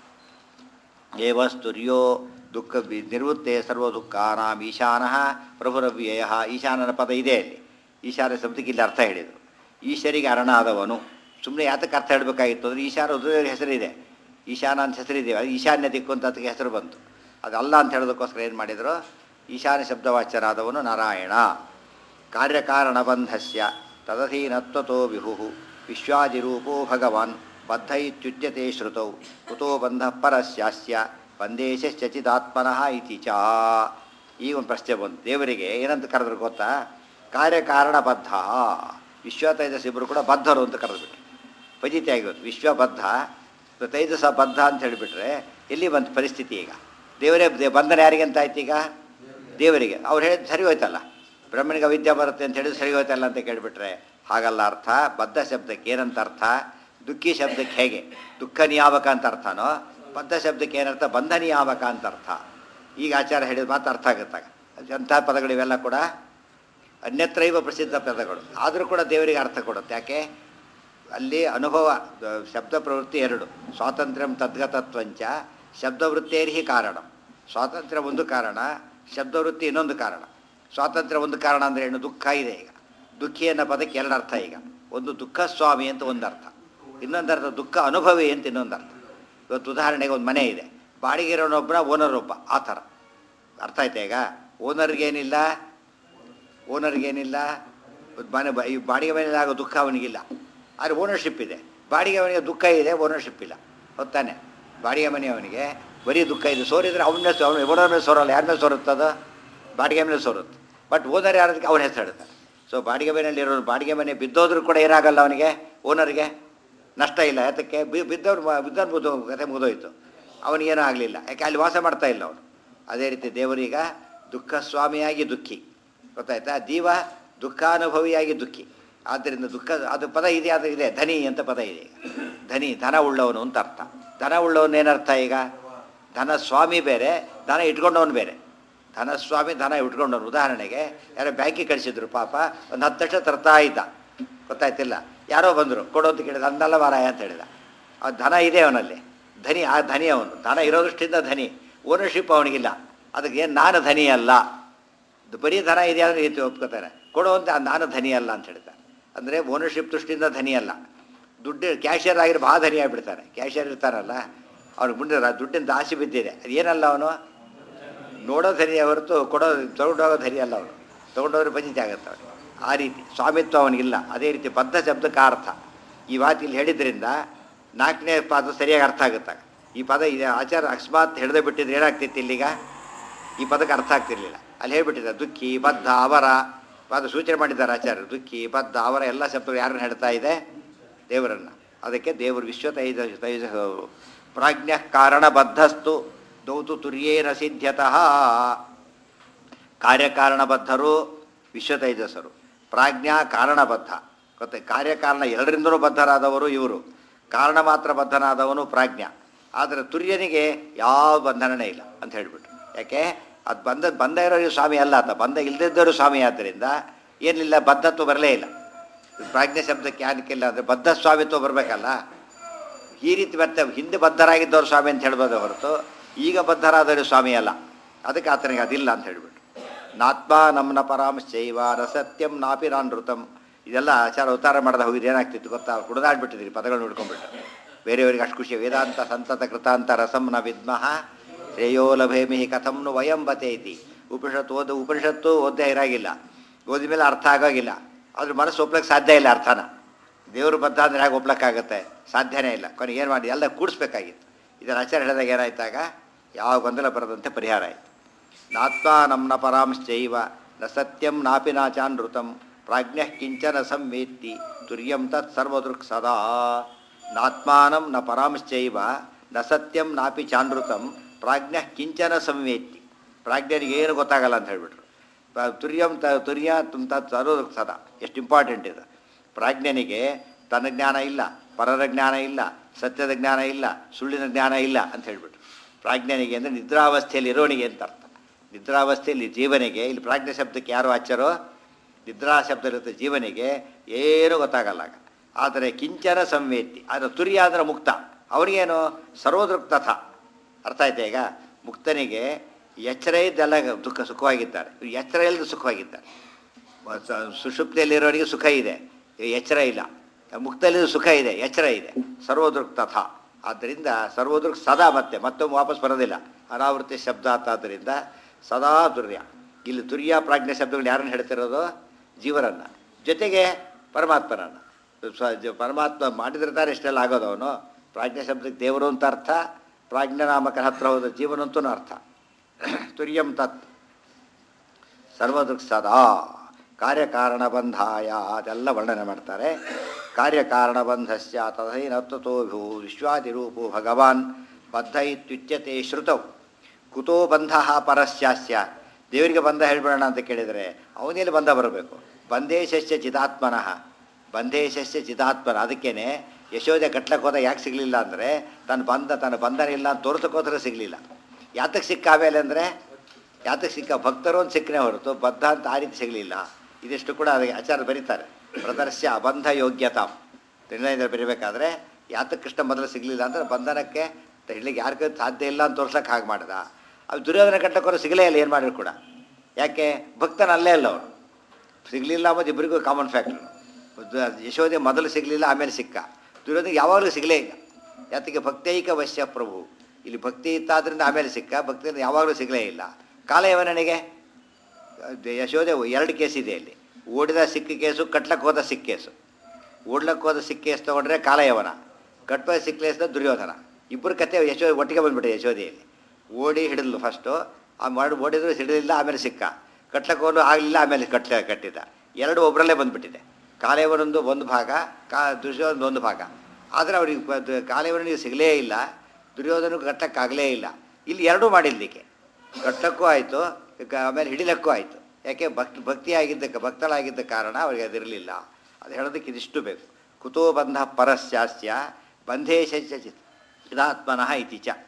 ಏವ ಸ್ತುರ್ಯೋ ದುಃಖ ವಿ- ನಿರ್ವೃತ್ತೆ ಸರ್ವ ದುಃಖಾನಾಂ ಈಶಾನಃ ಪ್ರಭುರವ್ಯಯ ಈಶಾನನ ಪದ ಇದೆ ಅಲ್ಲಿ ಈಶಾನ ಶಬ್ದಕ್ಕೆ ಇಲ್ಲಿ ಅರ್ಥ ಹೇಳಿದರು ಈಶರಿಗೆ ಅರಣಾದವನು ಸುಮ್ಮನೆ ಯಾತಕ್ಕೆ ಅರ್ಥ ಹೇಳಬೇಕಾಗಿತ್ತು ಅಂದರೆ ಈಶಾನ ರುದ್ರದೇವರ ಹೆಸರಿದೆ ಈಶಾನ ಅಂತ ಹೆಸರಿದೆ ಅದು ಈಶಾನ್ಯ ದಿಕ್ಕು ಅಂತ ಅದಕ್ಕೆ ಹೆಸರು ಬಂತು ಅದಲ್ಲ ಅಂತ ಹೇಳೋದಕ್ಕೋಸ್ಕರ ಏನು ಮಾಡಿದರು ಈಶಾನ್ಯ ಶಬ್ದವಾಚ್ಯನಾದವನು ನಾರಾಯಣ ಕಾರ್ಯಕಾರಣಬಂಧಸ್ಯ ತದಧೀನತ್ವತೋ ವಿಹು ವಿಶ್ವಾದಿರೂಪೋ ಭಗವಾನ್ ಬದ್ಧ ಇತ್ಯುಚ್ಯತೆ ಶ್ರುತೌ ಕುತೋ ಬಂಧ ಪರಸ್ಯಾಸ್ಯ ಬಂದೇಶಶ್ಚಿದಾತ್ಮನಃ ಇತಿ ಚ ಈಗ ಒಂದು ಪ್ರಶ್ನೆ ಬಂತು ದೇವರಿಗೆ ಏನಂತ ಕರೆದ್ರು ಗೊತ್ತಾ ಕಾರ್ಯಕಾರಣಬದ್ಧ ವಿಶ್ವ ತೈಜಸ್ ಇಬ್ಬರು ಕೂಡ ಬದ್ಧರು ಅಂತ ಕರೆದ್ಬಿಟ್ರು ಫಜಿತಿ ಆಗಿರೋದು ವಿಶ್ವಬದ್ಧ ತೈಜಸ ಬದ್ಧ ಅಂತ ಹೇಳಿಬಿಟ್ರೆ ಎಲ್ಲಿ ಬಂತು ಪರಿಸ್ಥಿತಿ ಈಗ ದೇವರೇ ದೇ- ಬಂಧನ ಯಾರಿಗೆ ಅಂತ ಆಯ್ತು ಈಗ ದೇವರಿಗೆ ಅವ್ರು ಹೇಳಿದ್ ಸರಿ ಹೋಯ್ತಲ್ಲ ಬ್ರಹ್ಮನಿಗೆ ಅವಿದ್ಯೆ ಬರುತ್ತೆ ಅಂತ ಹೇಳಿದ್ರೆ ಸರಿ ಹೋಯ್ತಲ್ಲ ಅಂತ ಕೇಳಿಬಿಟ್ರೆ ಹಾಗಲ್ಲ ಅರ್ಥ ಬದ್ಧ ಶಬ್ದಕ್ಕೆ ಏನಂತ ಅರ್ಥ ದುಃಖಿ ಶಬ್ದಕ್ಕೆ ಹೇಗೆ ದುಃಖ ನಿಯಾಮಕ ಅಂತ ಅರ್ಥನೋ ಬದ್ಧ ಶಬ್ದಕ್ಕೆ ಏನರ್ಥ ಬಂಧ ನಿಯಾಮಕ ಅಂತ ಅರ್ಥ ಈಗ ಆಚಾರ ಹೇಳಿದ ಮಾತು ಅರ್ಥ ಆಗುತ್ತಾಗ ಅಂಥ ಪದಗಳಿವೆಲ್ಲ ಕೂಡ ಅನ್ಯತ್ರೈವ ಪ್ರಸಿದ್ಧ ಪದಗಳು ಆದರೂ ಕೂಡ ದೇವರಿಗೆ ಅರ್ಥ ಕೊಡುತ್ತೆ ಯಾಕೆ ಅಲ್ಲಿ ಅನುಭವ ದ- ಶಬ್ದ ಪ್ರವೃತ್ತಿ ಎರಡು ಸ್ವಾತಂತ್ರ್ಯಂ ತದ್ಗತತ್ವಂಚ ಶಬ್ದವೃತ್ತೇರ್ಹಿ ಕಾರಣ ಸ್ವಾತಂತ್ರ್ಯ ಒಂದು ಕಾರಣ ಶಬ್ದವೃತ್ತಿ ಇನ್ನೊಂದು ಕಾರಣ ಸ್ವಾತಂತ್ರ್ಯ ಒಂದು ಕಾರಣ ಅಂದರೆ ಏನು ದುಃಖ ಇದೆ ಈಗ ದುಃಖಿ ಅನ್ನೋ ಪದಕ್ಕೆ ಎರಡು ಅರ್ಥ ಈಗ ಒಂದು ದುಃಖ ಸ್ವಾಮಿ ಅಂತ ಒಂದು ಅರ್ಥ ಇನ್ನೊಂದು ಅರ್ಥ ದುಃಖ ಅನುಭವಿ ಅಂತ ಇನ್ನೊಂದು ಅರ್ಥ ಇವತ್ತು ಉದಾಹರಣೆಗೆ ಒಂದು ಮನೆ ಇದೆ ಬಾಡಿಗೆ ಇರೋನೊಬ್ಬನ ಓನರ್ ಒಬ್ಬ ಆ ಥರ ಅರ್ಥ ಆಯ್ತಾ ಈಗ ಓನರ್ಗೇನಿಲ್ಲ ಓನರ್ಗೇನಿಲ್ಲ ಮನೆ ಬ- ಈ ಬಾಡಿಗೆ ಮನೆಯಲ್ಲಿ ಆಗೋ ದುಃಖ ಅವನಿಗಿಲ್ಲ ಆದರೆ ಓನರ್ಶಿಪ್ ಇದೆ ಬಾಡಿಗೆ ಅವನಿಗೆ ದುಃಖ ಇದೆ ಓನರ್ಶಿಪ್ ಇಲ್ಲ ಹೊತ್ತಾನೆ ಬಾಡಿಗೆ ಮನೆಯವನಿಗೆ ಬರೀ ದುಃಖ ಇದೆ ಸೋರಿದ್ರೆ ಅವನ ಮೇಲೆ ಅವನ ಓನರ್ ಮೇಲೆ ಸೋರಲ್ಲ ಯಾರ ಮೇಲೆ ಸೋರುತ್ತದ ಬಾಡಿಗೆ ಮೇಲೆ ಸೋರುತ್ತೆ ಬಟ್ ಓನರ್ ಯಾರದಕ್ಕೆ ಅವನ ಹೆಸರು ಹೇಳ್ತಾರೆ ಸೊ ಬಾಡಿಗೆ ಮನೆಯಲ್ಲಿ ಇರೋರು ಬಾಡಿಗೆ ಮನೆ ಬಿದ್ದೋದ್ರೂ ಕೂಡ ಏನಾಗಲ್ಲ ಅವನಿಗೆ ಓನರ್ಗೆ ನಷ್ಟ ಇಲ್ಲ ಯಾತಕ್ಕೆ ಬಿ ಬಿದ್ದವ್ರು ಮ- ಬಿದ್ದವ್ರು ಮುದ್ದು ಕತೆ ಮುಗಿದೋಯ್ತು ಅವನಿಗೇನೂ ಆಗಲಿಲ್ಲ ಯಾಕೆ ಅಲ್ಲಿ ವಾಸ ಮಾಡ್ತಾ ಇಲ್ಲ ಅವನು ಅದೇ ರೀತಿ ದೇವರೀಗ ದುಃಖ ಸ್ವಾಮಿಯಾಗಿ ದುಃಖಿ ಗೊತ್ತಾಯ್ತಾ ಜೀವ ದುಃಖಾನುಭವಿಯಾಗಿ ದುಃಖಿ ಆದ್ದರಿಂದ ದುಃಖ ಅದು ಪದ ಇದೆ ಅದು ಇದೆ ಧನಿ ಅಂತ ಪದ ಇದೆ ಈಗ ಧನಿ ಧನ ಉಳ್ಳವನು ಅಂತ ಅರ್ಥ ಧನ ಉಳ್ಳವನು ಏನರ್ಥ ಈಗ ಧನ ಸ್ವಾಮಿ ಬೇರೆ ಧನ ಇಟ್ಕೊಂಡವನು ಬೇರೆ ಧನ ಸ್ವಾಮಿ ಧನ ಇಟ್ಕೊಂಡವನು ಉದಾಹರಣೆಗೆ ಯಾರೋ ಬ್ಯಾಂಕಿಗೆ ಕಳಿಸಿದ್ರು ಪಾಪ ಒಂದು ಹತ್ತು ಲಕ್ಷ ತರ್ತಾ ಇದ್ದ ಗೊತ್ತಾಯ್ತಿಲ್ಲ ಯಾರೋ ಬಂದರು ಕೊಡು ಅಂತ ಕೇಳಿದ ಅಂದಲ್ಲ ಮಾರಾಯ ಅಂತ ಹೇಳಿದ ಆ ಧನ ಇದೆ ಅವನಲ್ಲಿ ಧನಿ ಆ ಧನಿ ಅವನು ಧನ ಇರೋ ದೃಷ್ಟಿಯಿಂದ ಧನಿ ಓನರ್ಶಿಪ್ ಅವನಿಗಿಲ್ಲ ಅದಕ್ಕೆ ಏನು ನಾನು ಧನಿ ಅಲ್ಲ ಇದು ಬರೀ ಧನ ಇದೆ ಅಂದರೆ ರೀತಿ ಒಪ್ಕೋತಾರೆ ಕೊಡುವಂತ ನಾನು ಧನಿ ಅಲ್ಲ ಅಂತ ಹೇಳ್ತಾರೆ ಅಂದರೆ ಓನರ್ಶಿಪ್ ದೃಷ್ಟಿಯಿಂದ ಧನಿ ಅಲ್ಲ ದುಡ್ಡು ಕ್ಯಾಶಿಯರ್ ಆಗಿರೋ ಭಾಳ ಧನಿ ಆಗಿಬಿಡ್ತಾನೆ ಕ್ಯಾಶಿಯರ್ ಇರ್ತಾರಲ್ಲ ಅವ್ನಿಗೆ ಮುಂದೆ ರ- ದುಡ್ಡಿಂದ ಆಸೆ ಬಿದ್ದಿದೆ ಅದು ಏನಲ್ಲ ಅವನು ನೋಡೋ ಧನಿ ಹೊರತು ಕೊಡೋ ತಗೊಂಡೋಗೋ ಧನಿ ಅಲ್ಲ ಅವನು ತೊಗೊಂಡೋದ್ರೆ ಪಂಚಾಯಿತಿ ಆಗುತ್ತೆ ಅವನಿಗೆ ಆ ರೀತಿ ಸ್ವಾಮಿತ್ವ ಅವನಿಗಿಲ್ಲ ಅದೇ ರೀತಿ ಬದ್ಧ ಶಬ್ದಕ್ಕೆ ಅರ್ಥ ಈ ಮಾತು ಇಲ್ಲಿ ಹೇಳಿದ್ರಿಂದ ನಾಲ್ಕನೇ ಪದ ಸರಿಯಾಗಿ ಅರ್ಥ ಆಗುತ್ತಾಗ ಈ ಪದ ಇದೆ ಆಚಾರ ಅಕಸ್ಮಾತ್ ಹಿಡಿದೇ ಬಿಟ್ಟಿದ್ರೆ ಏನಾಗ್ತಿತ್ತು ಇಲ್ಲಿಗ ಈ ಪದಕ್ಕೆ ಅರ್ಥ ಆಗ್ತಿರ್ಲಿಲ್ಲ ಅಲ್ಲಿ ಹೇಳ್ಬಿಟ್ಟಿದ್ದಾರೆ ದುಃಖಿ ಬದ್ಧ ಅವರ ಅದು ಸೂಚನೆ ಮಾಡಿದ್ದಾರೆ ಆಚಾರ್ಯರು ದುಃಖಿ ಬದ್ಧ ಅವರ ಎಲ್ಲ ಶಬ್ದಗಳು ಯಾರನ್ನು ಹೇಳ್ತಾ ಇದೆ ದೇವರನ್ನು ಅದಕ್ಕೆ ದೇವರು ವಿಶ್ವ ತೈಜ ತೈಜ ಪ್ರಾಜ್ಞ ಕಾರಣಬದ್ಧಸ್ತು ದೌತು ತುರ್ಯೇನ ಸಿದ್ಧ್ಯತಃ ಕಾರ್ಯಕಾರಣಬದ್ಧರು ವಿಶ್ವ ತೈಜಸರು ಪ್ರಾಜ್ಞಾ ಕಾರಣಬದ್ಧ ಗೊತ್ತೆ ಕಾರ್ಯಕಾರಣ ಎರಡರಿಂದಲೂ ಬದ್ಧರಾದವರು ಇವರು ಕಾರಣ ಮಾತ್ರ ಬದ್ಧನಾದವನು ಪ್ರಾಜ್ಞ ಆದರೆ ತುರ್ಯನಿಗೆ ಯಾವ ಬಂಧನನೇ ಇಲ್ಲ ಅಂತ ಹೇಳಿಬಿಟ್ಟು ಯಾಕೆ ಅದು ಬಂದ ಬಂದ ಇರೋರಿಗೆ ಸ್ವಾಮಿ ಅಲ್ಲ ಆತ ಬಂದ ಇಲ್ಲದಿದ್ದರು ಸ್ವಾಮಿ ಆದ್ದರಿಂದ ಏನಿಲ್ಲ ಬದ್ಧತ್ವ ಬರಲೇ ಇಲ್ಲ ಪ್ರಾಜ್ಞೆ ಶಬ್ದಕ್ಕೆ ಯಾನಕ್ಕಿಲ್ಲ ಅಂದರೆ ಬದ್ಧ ಸ್ವಾಮಿತ್ವ ಬರಬೇಕಲ್ಲ ಈ ರೀತಿ ಮತ್ತೆ ಹಿಂದೆ ಬದ್ಧರಾಗಿದ್ದವರು ಸ್ವಾಮಿ ಅಂತ ಹೇಳ್ಬೋದು ಹೊರತು ಈಗ ಬದ್ಧರಾದವರು ಸ್ವಾಮಿ ಅಲ್ಲ ಅದಕ್ಕೆ ಆತನಿಗೆ ಅದಿಲ್ಲ ಅಂತ ಹೇಳಿಬಿಟ್ಟು ನಾತ್ಮ ನಮ್ನ ಪರಾಂಶೈವ ನ ಸತ್ಯಂ ನಾಪಿರಾನೃತಂ ಇದೆಲ್ಲ ಆಚಾರ ಅವತಾರ ಮಾಡದ ಹೋಗಿದ್ದು ಏನಾಗ್ತಿತ್ತು ಗೊತ್ತಾ ಕುಡಿದಾಡ್ಬಿಟ್ಟಿದ್ರಿ ಪದಗಳು ನೋಡ್ಕೊಂಡ್ಬಿಟ್ಟು ಬೇರೆಯವರಿಗೆ ಅಷ್ಟು ಖುಷಿ ವೇದಾಂತ ಸಂತತ ಕೃತಾಂತ ರಸಂ ನ ವಿದ್ಮಃ ಶ್ರೇಯೋ ಲಭೇಮಿ ಕಥಂನು ವಯಂ ಬತೇತಿ ಉಪನಿಷತ್ತು ಓದ ಉಪನಿಷತ್ತು ಓದ್ದೇ ಇರಾಗಿಲ್ಲ ಓದಿದ ಮೇಲೆ ಅರ್ಥ ಆಗೋಗಿಲ್ಲ ಅದ್ರ ಮನಸ್ಸು ಒಪ್ಲಕ್ಕೆ ಸಾಧ್ಯ ಇಲ್ಲ ಅರ್ಥನ ದೇವರು ಬದ್ಧ ಅಂದರೆ ಹೇಗೆ ಒಪ್ಲಕ್ಕಾಗತ್ತೆ ಸಾಧ್ಯನೇ ಇಲ್ಲ ಕೊನೆಗೆ ಏನು ಮಾಡಿ ಎಲ್ಲ ಕೂಡಿಸ್ಬೇಕಾಗಿತ್ತು ಇದರ ಆಚಾರ ಹೇಳಿದಾಗ ಏನಾಯ್ತಾಗ ಯಾವ ಗೊಂದಲ ಬರದಂತೆ ಪರಿಹಾರ ಆಯಿತು ನಾತ್ಮಾನಂ ನ ಪರಾಂಶ್ಚೈವ ನ ಸತ್ಯಂ ನಾಪಿ ನಾಚಾನೃತಂ ಪ್ರಾಜ್ಞ ಕಿಂಚನ ಸಂವೇತ್ತಿ ತುರ್ಯಂ ತತ್ ಸರ್ವದೃಕ್ ಸದಾ ನಾತ್ಮಾನಂ ನ ಪರಾಂಶ್ಚೈವ ನ ಸತ್ಯಂ ನಾಪಿ ಚಾನೃತಂ ಪ್ರಾಜ್ಞ ಕಿಂಚನ ಸಂವೇತ್ತಿ ಪ್ರಾಜ್ಞನಿಗೆ ಏನು ಗೊತ್ತಾಗಲ್ಲ ಅಂತ ಹೇಳ್ಬಿಟ್ರು ಪ- ತುರ್ಯಂ ತ ತುರ್ಯ ತುಂ ತತ್ ಸರ್ವದೃಕ್ ಸದಾ ಎಷ್ಟು ಇಂಪಾರ್ಟೆಂಟ್ ಇದು ಪ್ರಾಜ್ಞನಿಗೆ ತನ್ನ ಜ್ಞಾನ ಇಲ್ಲ ಪರರ ಜ್ಞಾನ ಇಲ್ಲ ಸತ್ಯದ ಜ್ಞಾನ ಇಲ್ಲ ಸುಳ್ಳಿನ ಜ್ಞಾನ ಇಲ್ಲ ಅಂತ ಹೇಳ್ಬಿಟ್ರು ಪ್ರಾಜ್ಞನಿಗೆ ಅಂದರೆ ನಿದ್ರಾವಸ್ಥೆಯಲ್ಲಿ ಇರೋನಿಗೆ ಅಂತ ಅರ್ಥ ನಿದ್ರಾವಸ್ಥೆಯಲ್ಲಿ ಜೀವನಿಗೆ ಇಲ್ಲಿ ಪ್ರಾಜ್ಞ ಶಬ್ದಕ್ಕೆ ಯಾರು ಆಚಾರೋ ನಿದ್ರಾ ಶಬ್ದ ಇರುತ್ತೆ ಜೀವನಿಗೆ ಏನೂ ಗೊತ್ತಾಗಲ್ಲ ಆಗ. ಆದರೆ ಕಿಂಚನ ಸಂವೇತಿ ಆದರೆ ತುರ್ಯ ಅಂದರೆ ಮುಕ್ತ ಅವನಿಗೇನು ಸರ್ವದೃಕ್ತಥ ಅರ್ಥ ಆಯ್ತಾ ಈಗ ಮುಕ್ತನಿಗೆ ಎಚ್ಚರ ಇದ್ದೆಲ್ಲ ದುಃಖ ಸುಖವಾಗಿದ್ದಾರೆ ಇವ್ರು ಎಚ್ಚರ ಇಲ್ಲದೆ ಸುಖವಾಗಿದ್ದಾರೆ ಸ- ಸುಷುಪ್ತಿಯಲ್ಲಿರೋರಿಗೆ ಸುಖ ಇದೆ ಎಚ್ಚರ ಇಲ್ಲ ಮುಕ್ತಲ್ಲಿ ಸುಖ ಇದೆ ಎಚ್ಚರ ಇದೆ ಸರ್ವದೃಕ್ ತಥ ಆದ್ದರಿಂದ ಸರ್ವದೃಕ್ ಸದಾ ಮತ್ತೆ ಮತ್ತೊಮ್ಮೆ ವಾಪಸ್ ಬರೋದಿಲ್ಲ ಅನಾವೃತ್ತಿ ಶಬ್ದ ಆದ್ದರಿಂದ ಸದಾ ತುರ್ಯ ಇಲ್ಲಿ ತುರ್ಯ ಪ್ರಾಜ್ಞೆ ಶಬ್ದಗಳು ಯಾರನ್ನು ಹೇಳ್ತಿರೋದು ಜೀವರನ್ನು ಜೊತೆಗೆ ಪರಮಾತ್ಮನನ್ನು ಸ್ವ ಜ- ಪರಮಾತ್ಮ ಮಾಡಿದ್ರೆ ತಾನೇ ಇಷ್ಟೆಲ್ಲ ಆಗೋದು ಅವನು ಪ್ರಾಜ್ಞೆ ಶಬ್ದಕ್ಕೆ ದೇವರು ಅಂತ ಅರ್ಥ ಪ್ರಾಜ್ಞನಾಮಕನ ಹತ್ರ ಹೋದ ಜೀವನಂತೂ ಅರ್ಥ ತುರ್ಯಂ ತತ್ ಸರ್ವದೃಕ್ ಸದಾ ಕಾರ್ಯಕಾರಣ ಬಂಧಾಯ ಅದೆಲ್ಲ ವರ್ಣನೆ ಮಾಡ್ತಾರೆ ಕಾರ್ಯಕಾರಣ ಬಂಧಸ್ಯ ತಥೈನತ್ವತೋಭೂ ವಿಶ್ವಾದಿರೂಪೋ ಭಗವಾನ್ ಬದ್ಧ ಇತ್ಯುಚ್ಯತೆ ಶ್ರುತೌ ಕುತೋ ಬಂಧ ಪರಸ್ಯಾಸ್ಯ ದೇವರಿಗೆ ಬಂಧ ಹೇಳ್ಬಿಡೋಣ ಅಂತ ಕೇಳಿದರೆ ಅವನಲ್ಲಿ ಬಂಧ ಬರಬೇಕು ಬಂದೇಶಸ್ಯ ಚಿದಾತ್ಮನಃ ಬಂದೇಶಸ್ಯ ಚಿದಾತ್ಮನ ಅದಕ್ಕೇನೆ ಯಶೋದೆ ಕಟ್ಲಕ್ಕೆ ಹೋದ ಯಾಕೆ ಸಿಗಲಿಲ್ಲ ಅಂದರೆ ತನ್ನ ಬಂಧ ತನ್ನ ಬಂಧನ ಇಲ್ಲ ಅಂತ ತೋರ್ಸಕ್ಕೋಸ್ಕರ ಸಿಗಲಿಲ್ಲ ಯಾತಕ್ಕೆ ಸಿಕ್ಕ ಆಮೇಲೆ ಅಂದರೆ ಯಾತಕ್ಕೆ ಸಿಕ್ಕ ಭಕ್ತರು ಒಂದು ಸಿಕ್ಕನೆ ಹೊರತು ಬದ್ಧ ಅಂತ ಆ ರೀತಿ ಸಿಗಲಿಲ್ಲ ಇದಿಷ್ಟು ಕೂಡ ಅದಕ್ಕೆ ಆಚಾರ್ಯ ಬರೀತಾರೆ ಪ್ರದರ್ಶ್ಯ ಅಬಂಧ ಯೋಗ್ಯತಾ ನಿರ್ಣಯದಲ್ಲಿ ಬರೀಬೇಕಾದ್ರೆ ಯಾತಕ್ಕೆ ಕೃಷ್ಣ ಮೊದಲು ಸಿಗಲಿಲ್ಲ ಅಂದರೆ ಬಂಧನಕ್ಕೆ ಹೇಳಲಿಕ್ಕೆ ಯಾರಿಗೂ ಸಾಧ್ಯ ಇಲ್ಲ ಅಂತ ತೋರ್ಸಕ್ಕೆ ಹಾಗೆ ಮಾಡ್ದ ಅದು ದುರ್ಯೋಧನ ಕಟ್ಟಕ್ಕೋರು ಸಿಗಲೇ ಇಲ್ಲ ಏನು ಮಾಡಿದ್ರು ಕೂಡ ಯಾಕೆ ಭಕ್ತನ ಅಲ್ಲೇ ಅಲ್ಲ ಅವನು ಸಿಗಲಿಲ್ಲ ಅನ್ನೋದು ಇಬ್ಬರಿಗೂ ಕಾಮನ್ ಫ್ಯಾಕ್ಟ್ರ್ ಯಶೋದೆ ಮೊದಲು ಸಿಗಲಿಲ್ಲ ಆಮೇಲೆ ಸಿಕ್ಕ ದುರ್ಯೋಧನ ಯಾವಾಗಲೂ ಸಿಗಲೇ ಇಲ್ಲ ಯಾತಕ್ಕೆ ಭಕ್ತೈಕ ವಶ್ಯ ಪ್ರಭು ಇಲ್ಲಿ ಭಕ್ತಿ ಇತ್ತಾದ್ರಿಂದ ಆಮೇಲೆ ಸಿಕ್ಕ ಭಕ್ತಿಯಿಂದ ಯಾವಾಗಲೂ ಸಿಗಲೇ ಇಲ್ಲ ಕಾಲ ಯವನಿಗೆ ಯಶೋದೆ ಎರಡು ಕೇಸ್ ಇದೆ ಇಲ್ಲಿ ಓಡಿದ ಸಿಕ್ಕ ಕೇಸು ಕಟ್ಲಕ್ಕೆ ಹೋದ ಸಿಕ್ಕ ಕೇಸು ಓಡ್ಲಕ್ಕೆ ಹೋದ ಸಿಕ್ಕ ಕೇಸ್ ತೊಗೊಂಡ್ರೆ ಕಾಲಯವನ ಕಟ್ಪ ಸಿಕ್ಕ ಕೇಸ್ದ ದುರ್ಯೋಧನ ಇಬ್ಬರು ಕತೆ ಯಶೋ ಒಟ್ಟಿಗೆ ಬಂದ್ಬಿಟ್ಟೆ ಯಶೋದೆಯಲ್ಲಿ ಓಡಿ ಹಿಡಿದ್ಲು ಫಸ್ಟು ಆ ಮಾಡಿ ಓಡಿದ್ರು ಹಿಡಿದಿಲ್ಲ ಆಮೇಲೆ ಸಿಕ್ಕ ಕಟ್ಲಕ್ಕೆ ಹೋದ್ರು ಆಗಲಿಲ್ಲ ಆಮೇಲೆ ಕಟ್ಲ ಕಟ್ಟಿದ ಎರಡು ಒಬ್ಬರಲ್ಲೇ ಬಂದ್ಬಿಟ್ಟಿದೆ ಕಾಲಯವನೊಂದು ಒಂದು ಭಾಗ ಕಾ ದುರ್ಯೋಧನ ಒಂದು ಭಾಗ ಆದರೆ ಅವ್ರಿಗೆ ಬ- ಕಾಲಯವನಿಗೆ ಸಿಗಲೇ ಇಲ್ಲ ದುರ್ಯೋಧನಕ್ಕೆ ಕಟ್ಟಕ್ಕಾಗಲೇ ಇಲ್ಲ ಇಲ್ಲಿ ಎರಡೂ ಮಾಡಿದ್ದಕ್ಕೆ ಕಟ್ಟಕ್ಕೂ ಆಯಿತು ಆಮೇಲೆ ಹಿಡಿಲಕ್ಕೂ ಆಯಿತು ಯಾಕೆ ಭಕ್ತಿ ಭಕ್ತಿಯಾಗಿದ್ದ ಭಕ್ತಳಾಗಿದ್ದ ಕಾರಣ ಅವರಿಗೆ ಅದಿರಲಿಲ್ಲ ಅದು ಹೇಳೋದಕ್ಕೆ ಇದಿಷ್ಟು ಬೇಕು ಕುತೋ ಬಂಧ ಪರಸ್ಯಾಸ್ಯ ಬಂಧೇಶ ಚಿದಾತ್ಮನಃ ಇತಿ ಚ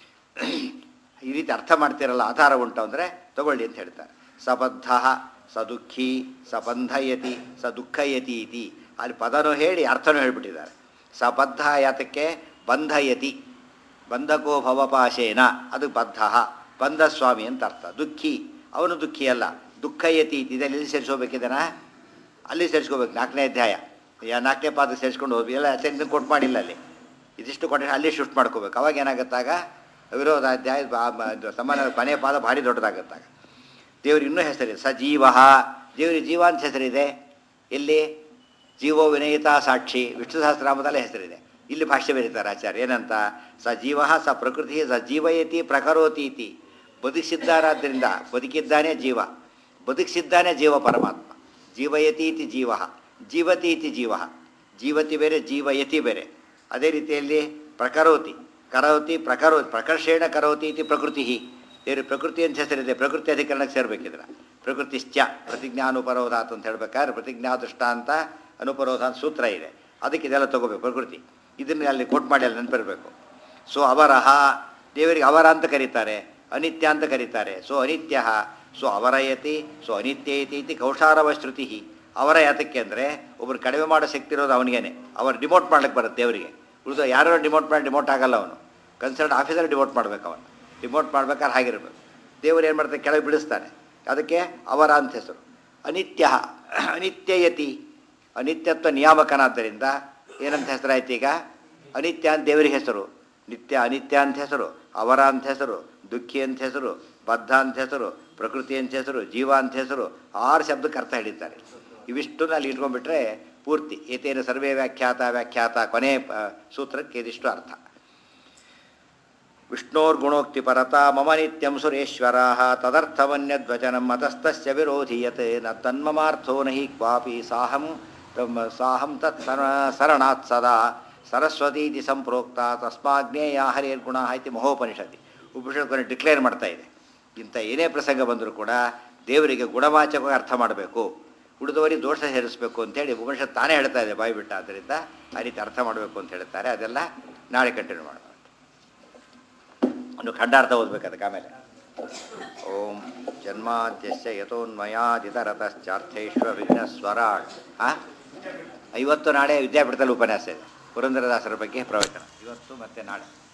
ಈ ರೀತಿ ಅರ್ಥ ಮಾಡ್ತಿರಲ್ಲ ಆಧಾರ ಉಂಟು ಅಂದರೆ ತಗೊಳ್ಳಿ ಅಂತ ಹೇಳ್ತಾರೆ ಸಬದ್ಧ ಸ ದುಃಖಿ ಸ ಬಂಧಯತಿ ಸ ದುಃಖಯತಿ ಇತಿ ಅಲ್ಲಿ ಪದನೂ ಹೇಳಿ ಅರ್ಥನೂ ಹೇಳ್ಬಿಟ್ಟಿದ್ದಾರೆ ಸ ಬದ್ಧ ಯಾತಕ್ಕೆ ಬಂಧಯತಿ ಬಂಧಕೋ ಭವಪಾಶೇನ ಅದು ಬದ್ಧ ಬಂಧ ಸ್ವಾಮಿ ಅಂತ ಅರ್ಥ ದುಃಖಿ ಅವನು ದುಃಖಿ ಅಲ್ಲ ದುಃಖಯತಿ ಇತಿ ಇದೆಲ್ಲ ಎಲ್ಲಿ ಸೇರಿಸ್ಕೋಬೇಕಿದೆನಾ ಅಲ್ಲಿ ಸೇರಿಸ್ಕೋಬೇಕು ನಾಲ್ಕನೇ ಅಧ್ಯಾಯ ಯಾ ನಾಲ್ಕನೇ ಪಾದ ಸೇರಿಸ್ಕೊಂಡು ಹೋದ್ವಿ ಎಲ್ಲ ಅತ್ಯಂತ ಕೊಟ್ಟು ಮಾಡಿಲ್ಲ ಅಲ್ಲಿ ಇದಿಷ್ಟು ಕೊಟ್ಟರೆ ಅಲ್ಲಿ ಶಿಫ್ಟ್ ಮಾಡ್ಕೋಬೇಕು ಅವಾಗ ಏನಾಗುತ್ತಾಗ ವಿರೋಧ ಅಧ್ಯಾಯ ಬಾ- ಬ- ಇದು ಸಮಾನ ಕೊನೆಯ ಪಾದ ಭಾರಿ ದೊಡ್ಡದಾಗುತ್ತಾಗ ದೇವ್ರಿಗೆ ಇನ್ನೂ ಹೆಸರಿದೆ ಸಜೀವ ದೇವರಿಗೆ ಜೀವ ಅಂತ ಹೆಸರಿದೆ ಇಲ್ಲಿ ಜೀವೋ ವಿನಯಿತ ಸಾಕ್ಷಿ ವಿಷ್ಣು ಸಹಸ್ರನಾಮದಲ್ಲೇ ಹೆಸರಿದೆ ಇಲ್ಲಿ ಭಾಷ್ಯ ಬರೀತಾರೆ ಆಚಾರ್ಯ ಏನಂತ ಸ ಜೀವ ಸ ಪ್ರಕೃತಿ ಸ ಜೀವಯತಿ ಪ್ರಕರೋತಿ ಇತಿ ಬದುಕಿಸಿದ್ದಾರಾದ್ದರಿಂದ ಬದುಕಿದ್ದಾನೆ ಜೀವ ಬದುಕಿಸಿದ್ದಾನೆ ಜೀವ ಪರಮಾತ್ಮ ಜೀವಯತಿ ಇತಿ ಜೀವ ಜೀವತಿ ಇತಿ ಜೀವ ಜೀವತಿ ಬೇರೆ ಜೀವಯತಿ ಬೇರೆ ಅದೇ ರೀತಿಯಲ್ಲಿ ಪ್ರಕರೋತಿ ಕರೋತಿ ಪ್ರಕರೋತಿ ಪ್ರಕರ್ಷೇಣ ಕರೋತಿ ಇತಿ ಪ್ರಕೃತಿ ಬೇರೆ ಪ್ರಕೃತಿ ಅಂತ ಹೆಸರಿದೆ ಪ್ರಕೃತಿ ಅಧಿಕರಣಕ್ಕೆ ಸೇರ್ಬೇಕಿದ್ರ ಪ್ರಕೃತಿಶ್ಚ ಪ್ರತಿಜ್ಞಾನುಪರೋಧಾತ್ ಅಂತ ಹೇಳ್ಬೇಕಾದ್ರೆ ಪ್ರತಿಜ್ಞಾ ದೃಷ್ಟಾಂತ ಅನುಪರೋಧ ಅಂತ ಸೂತ್ರ ಇದೆ ಅದಕ್ಕೆ ಇದೆಲ್ಲ ತಗೋಬೇಕು ಪ್ರಕೃತಿ ಇದನ್ನ ಅಲ್ಲಿ ಕೊಟ್ಟು ಮಾಡಿ ಅಲ್ಲಿ ನೆನಪಿರಬೇಕು ಸೊ ಅವರಹ ದೇವರಿಗೆ ಅವರ ಅಂತ ಕರೀತಾರೆ ಅನಿತ್ಯ ಅಂತ ಕರೀತಾರೆ ಸೊ ಅನಿತ್ಯ ಸೊ ಅವರಯತಿ ಸೊ ಅನಿತ್ಯಯತಿ ಇತಿ ಕೌಶಾರವ ಶ್ರುತಿ ಅವರ ಯಾತಕ್ಕೆ ಅಂದರೆ ಒಬ್ರು ಕಡಿಮೆ ಮಾಡೋ ಶಕ್ತಿ ಇರೋದು ಅವನಿಗೇನೆ ಅವ್ರು ಡಿಮೋಟ್ ಮಾಡ್ಲಿಕ್ಕೆ ಬರುತ್ತೆ ದೇವರಿಗೆ ಉಳಿದು ಯಾರೋ ಡಿಮೋಟ್ ಮಾಡಿ ಡಿಮೋಟ್ ಆಗಲ್ಲ ಅವನು ಕನ್ಸರ್ನ್ ಆಫೀಸರ್ ಡಿಮೋಟ್ ಮಾಡ್ಬೇಕು ಅವನು ಡಿಮೋಟ್ ಮಾಡ್ಬೇಕಾದ್ರೆ ಹಾಗಿರ್ಬೇಕು ದೇವರು ಏನು ಮಾಡ್ತಾರೆ ಕೆಳಗೆ ಬಿಡಿಸ್ತಾನೆ ಅದಕ್ಕೆ ಅವರ ಅಂತ ಹೆಸರು ಅನಿತ್ಯ ಅನಿತ್ಯಯತಿ ಅನಿತ್ಯತ್ವ ನಿಯಾಮಕನಾದ್ದರಿಂದ ಏನಂತ ಹೆಸರಾಯ್ತು ಈಗ ಅನಿತ್ಯ ಅಂತ ದೇವರಿಗೆ ಹೆಸರು ನಿತ್ಯ ಅನಿತ್ಯ ಅಂತ ಹೆಸರು ಅವರ ಅಂತ ಹೆಸರು ದುಃಖಿ ಅಂತ ಹೆಸರು ಬದ್ಧ ಅಂತ ಹೆಸರು ಪ್ರಕೃತಿ ಅಂತ ಹೆಸರು ಜೀವ ಅಂತ ಹೆಸರು ಆರು ಶಬ್ದಕ್ಕೆ ಅರ್ಥ ಹಿಡಿತಾರೆ ಇವಿಷ್ಟು ಅಲ್ಲಿ ಇಟ್ಕೊಂಡ್ಬಿಟ್ರೆ ಪೂರ್ತಿ ಏತೇನು ಸರ್ವೇ ವ್ಯಾಖ್ಯಾತ ವ್ಯಾಖ್ಯಾತ ಕೊನೆ ಆ, ಸೂತ್ರಕ್ಕೆ ಇದಿಷ್ಟು ಅರ್ಥ ವಿಷ್ಣೋರ್ಗುಣೋಕ್ತಿ ಪರತಾ ಮಮ ನಿತ್ಯಂ ಸುರೇಶ್ವರ ತದರ್ಥವನ್ಯದ್ವಚನಂ ಮತಸ್ತಸ್ಯ ವಿರೋಧೀಯತೆ ನ ತನ್ಮಮಾರ್ಥೋ ನ ಹಿ ಕ್ವಾಪಿ ಸಾಹಂ ಬ್ರಹ್ಮ ಸಾಹಂ ತತ್ ಸರ- ಸರಣಾತ್ ಸದಾ ಸರಸ್ವತೀತಿ ಸಂಪ್ರೋಕ್ತ ತಸ್ಮಾಗ್ನೇಯ ಹರಿರ್ಗುಣ ಇತಿ ಮಹೋಪನಿಷತಿ ಉಪನಿಷತ್ ಕೊನೆ ಡಿಕ್ಲೇರ್ ಮಾಡ್ತಾ ಇದೆ ಇಂಥ ಏನೇ ಪ್ರಸಂಗ ಬಂದರೂ ಕೂಡ ದೇವರಿಗೆ ಗುಣವಾಚಕವಾಗಿ ಅರ್ಥ ಮಾಡಬೇಕು ಉಳಿದವರಿಗೆ ದೋಷ ಸೇರಿಸಬೇಕು ಅಂತೇಳಿ ಉಪನಿಷತ್ ತಾನೇ ಹೇಳ್ತಾ ಇದೆ ಬಾಯಿ ಬಿಟ್ಟ ಆದ್ದರಿಂದ ಆ ರೀತಿ ಅರ್ಥ ಮಾಡಬೇಕು ಅಂತ ಹೇಳ್ತಾರೆ ಅದೆಲ್ಲ ನಾಳೆ ಕಂಟಿನ್ಯೂ ಮಾಡೋಣ ಒಂದು ಖಂಡಾರ್ಥ ಓದ್ಬೇಕು ಅದಕ್ಕೆ ಆಮೇಲೆ ಓಂ ಜನ್ಮಾದ್ಯಸ್ಯ ಯಥೋನ್ಮಯಾದಿತರತಶ್ಚಾರ್ಥೇಶ್ವ ವಿಘ್ನಸ್ವರಾಟ್ ಆ ಐವತ್ತು ನಾಳೆ ವಿದ್ಯಾಪೀಠದಲ್ಲಿ ಉಪನ್ಯಾಸ ಇದೆ ಪುರಂದರದಾಸರ ಬಗ್ಗೆ ಪ್ರವಚನ ಇವತ್ತು ಮತ್ತು ನಾಳೆ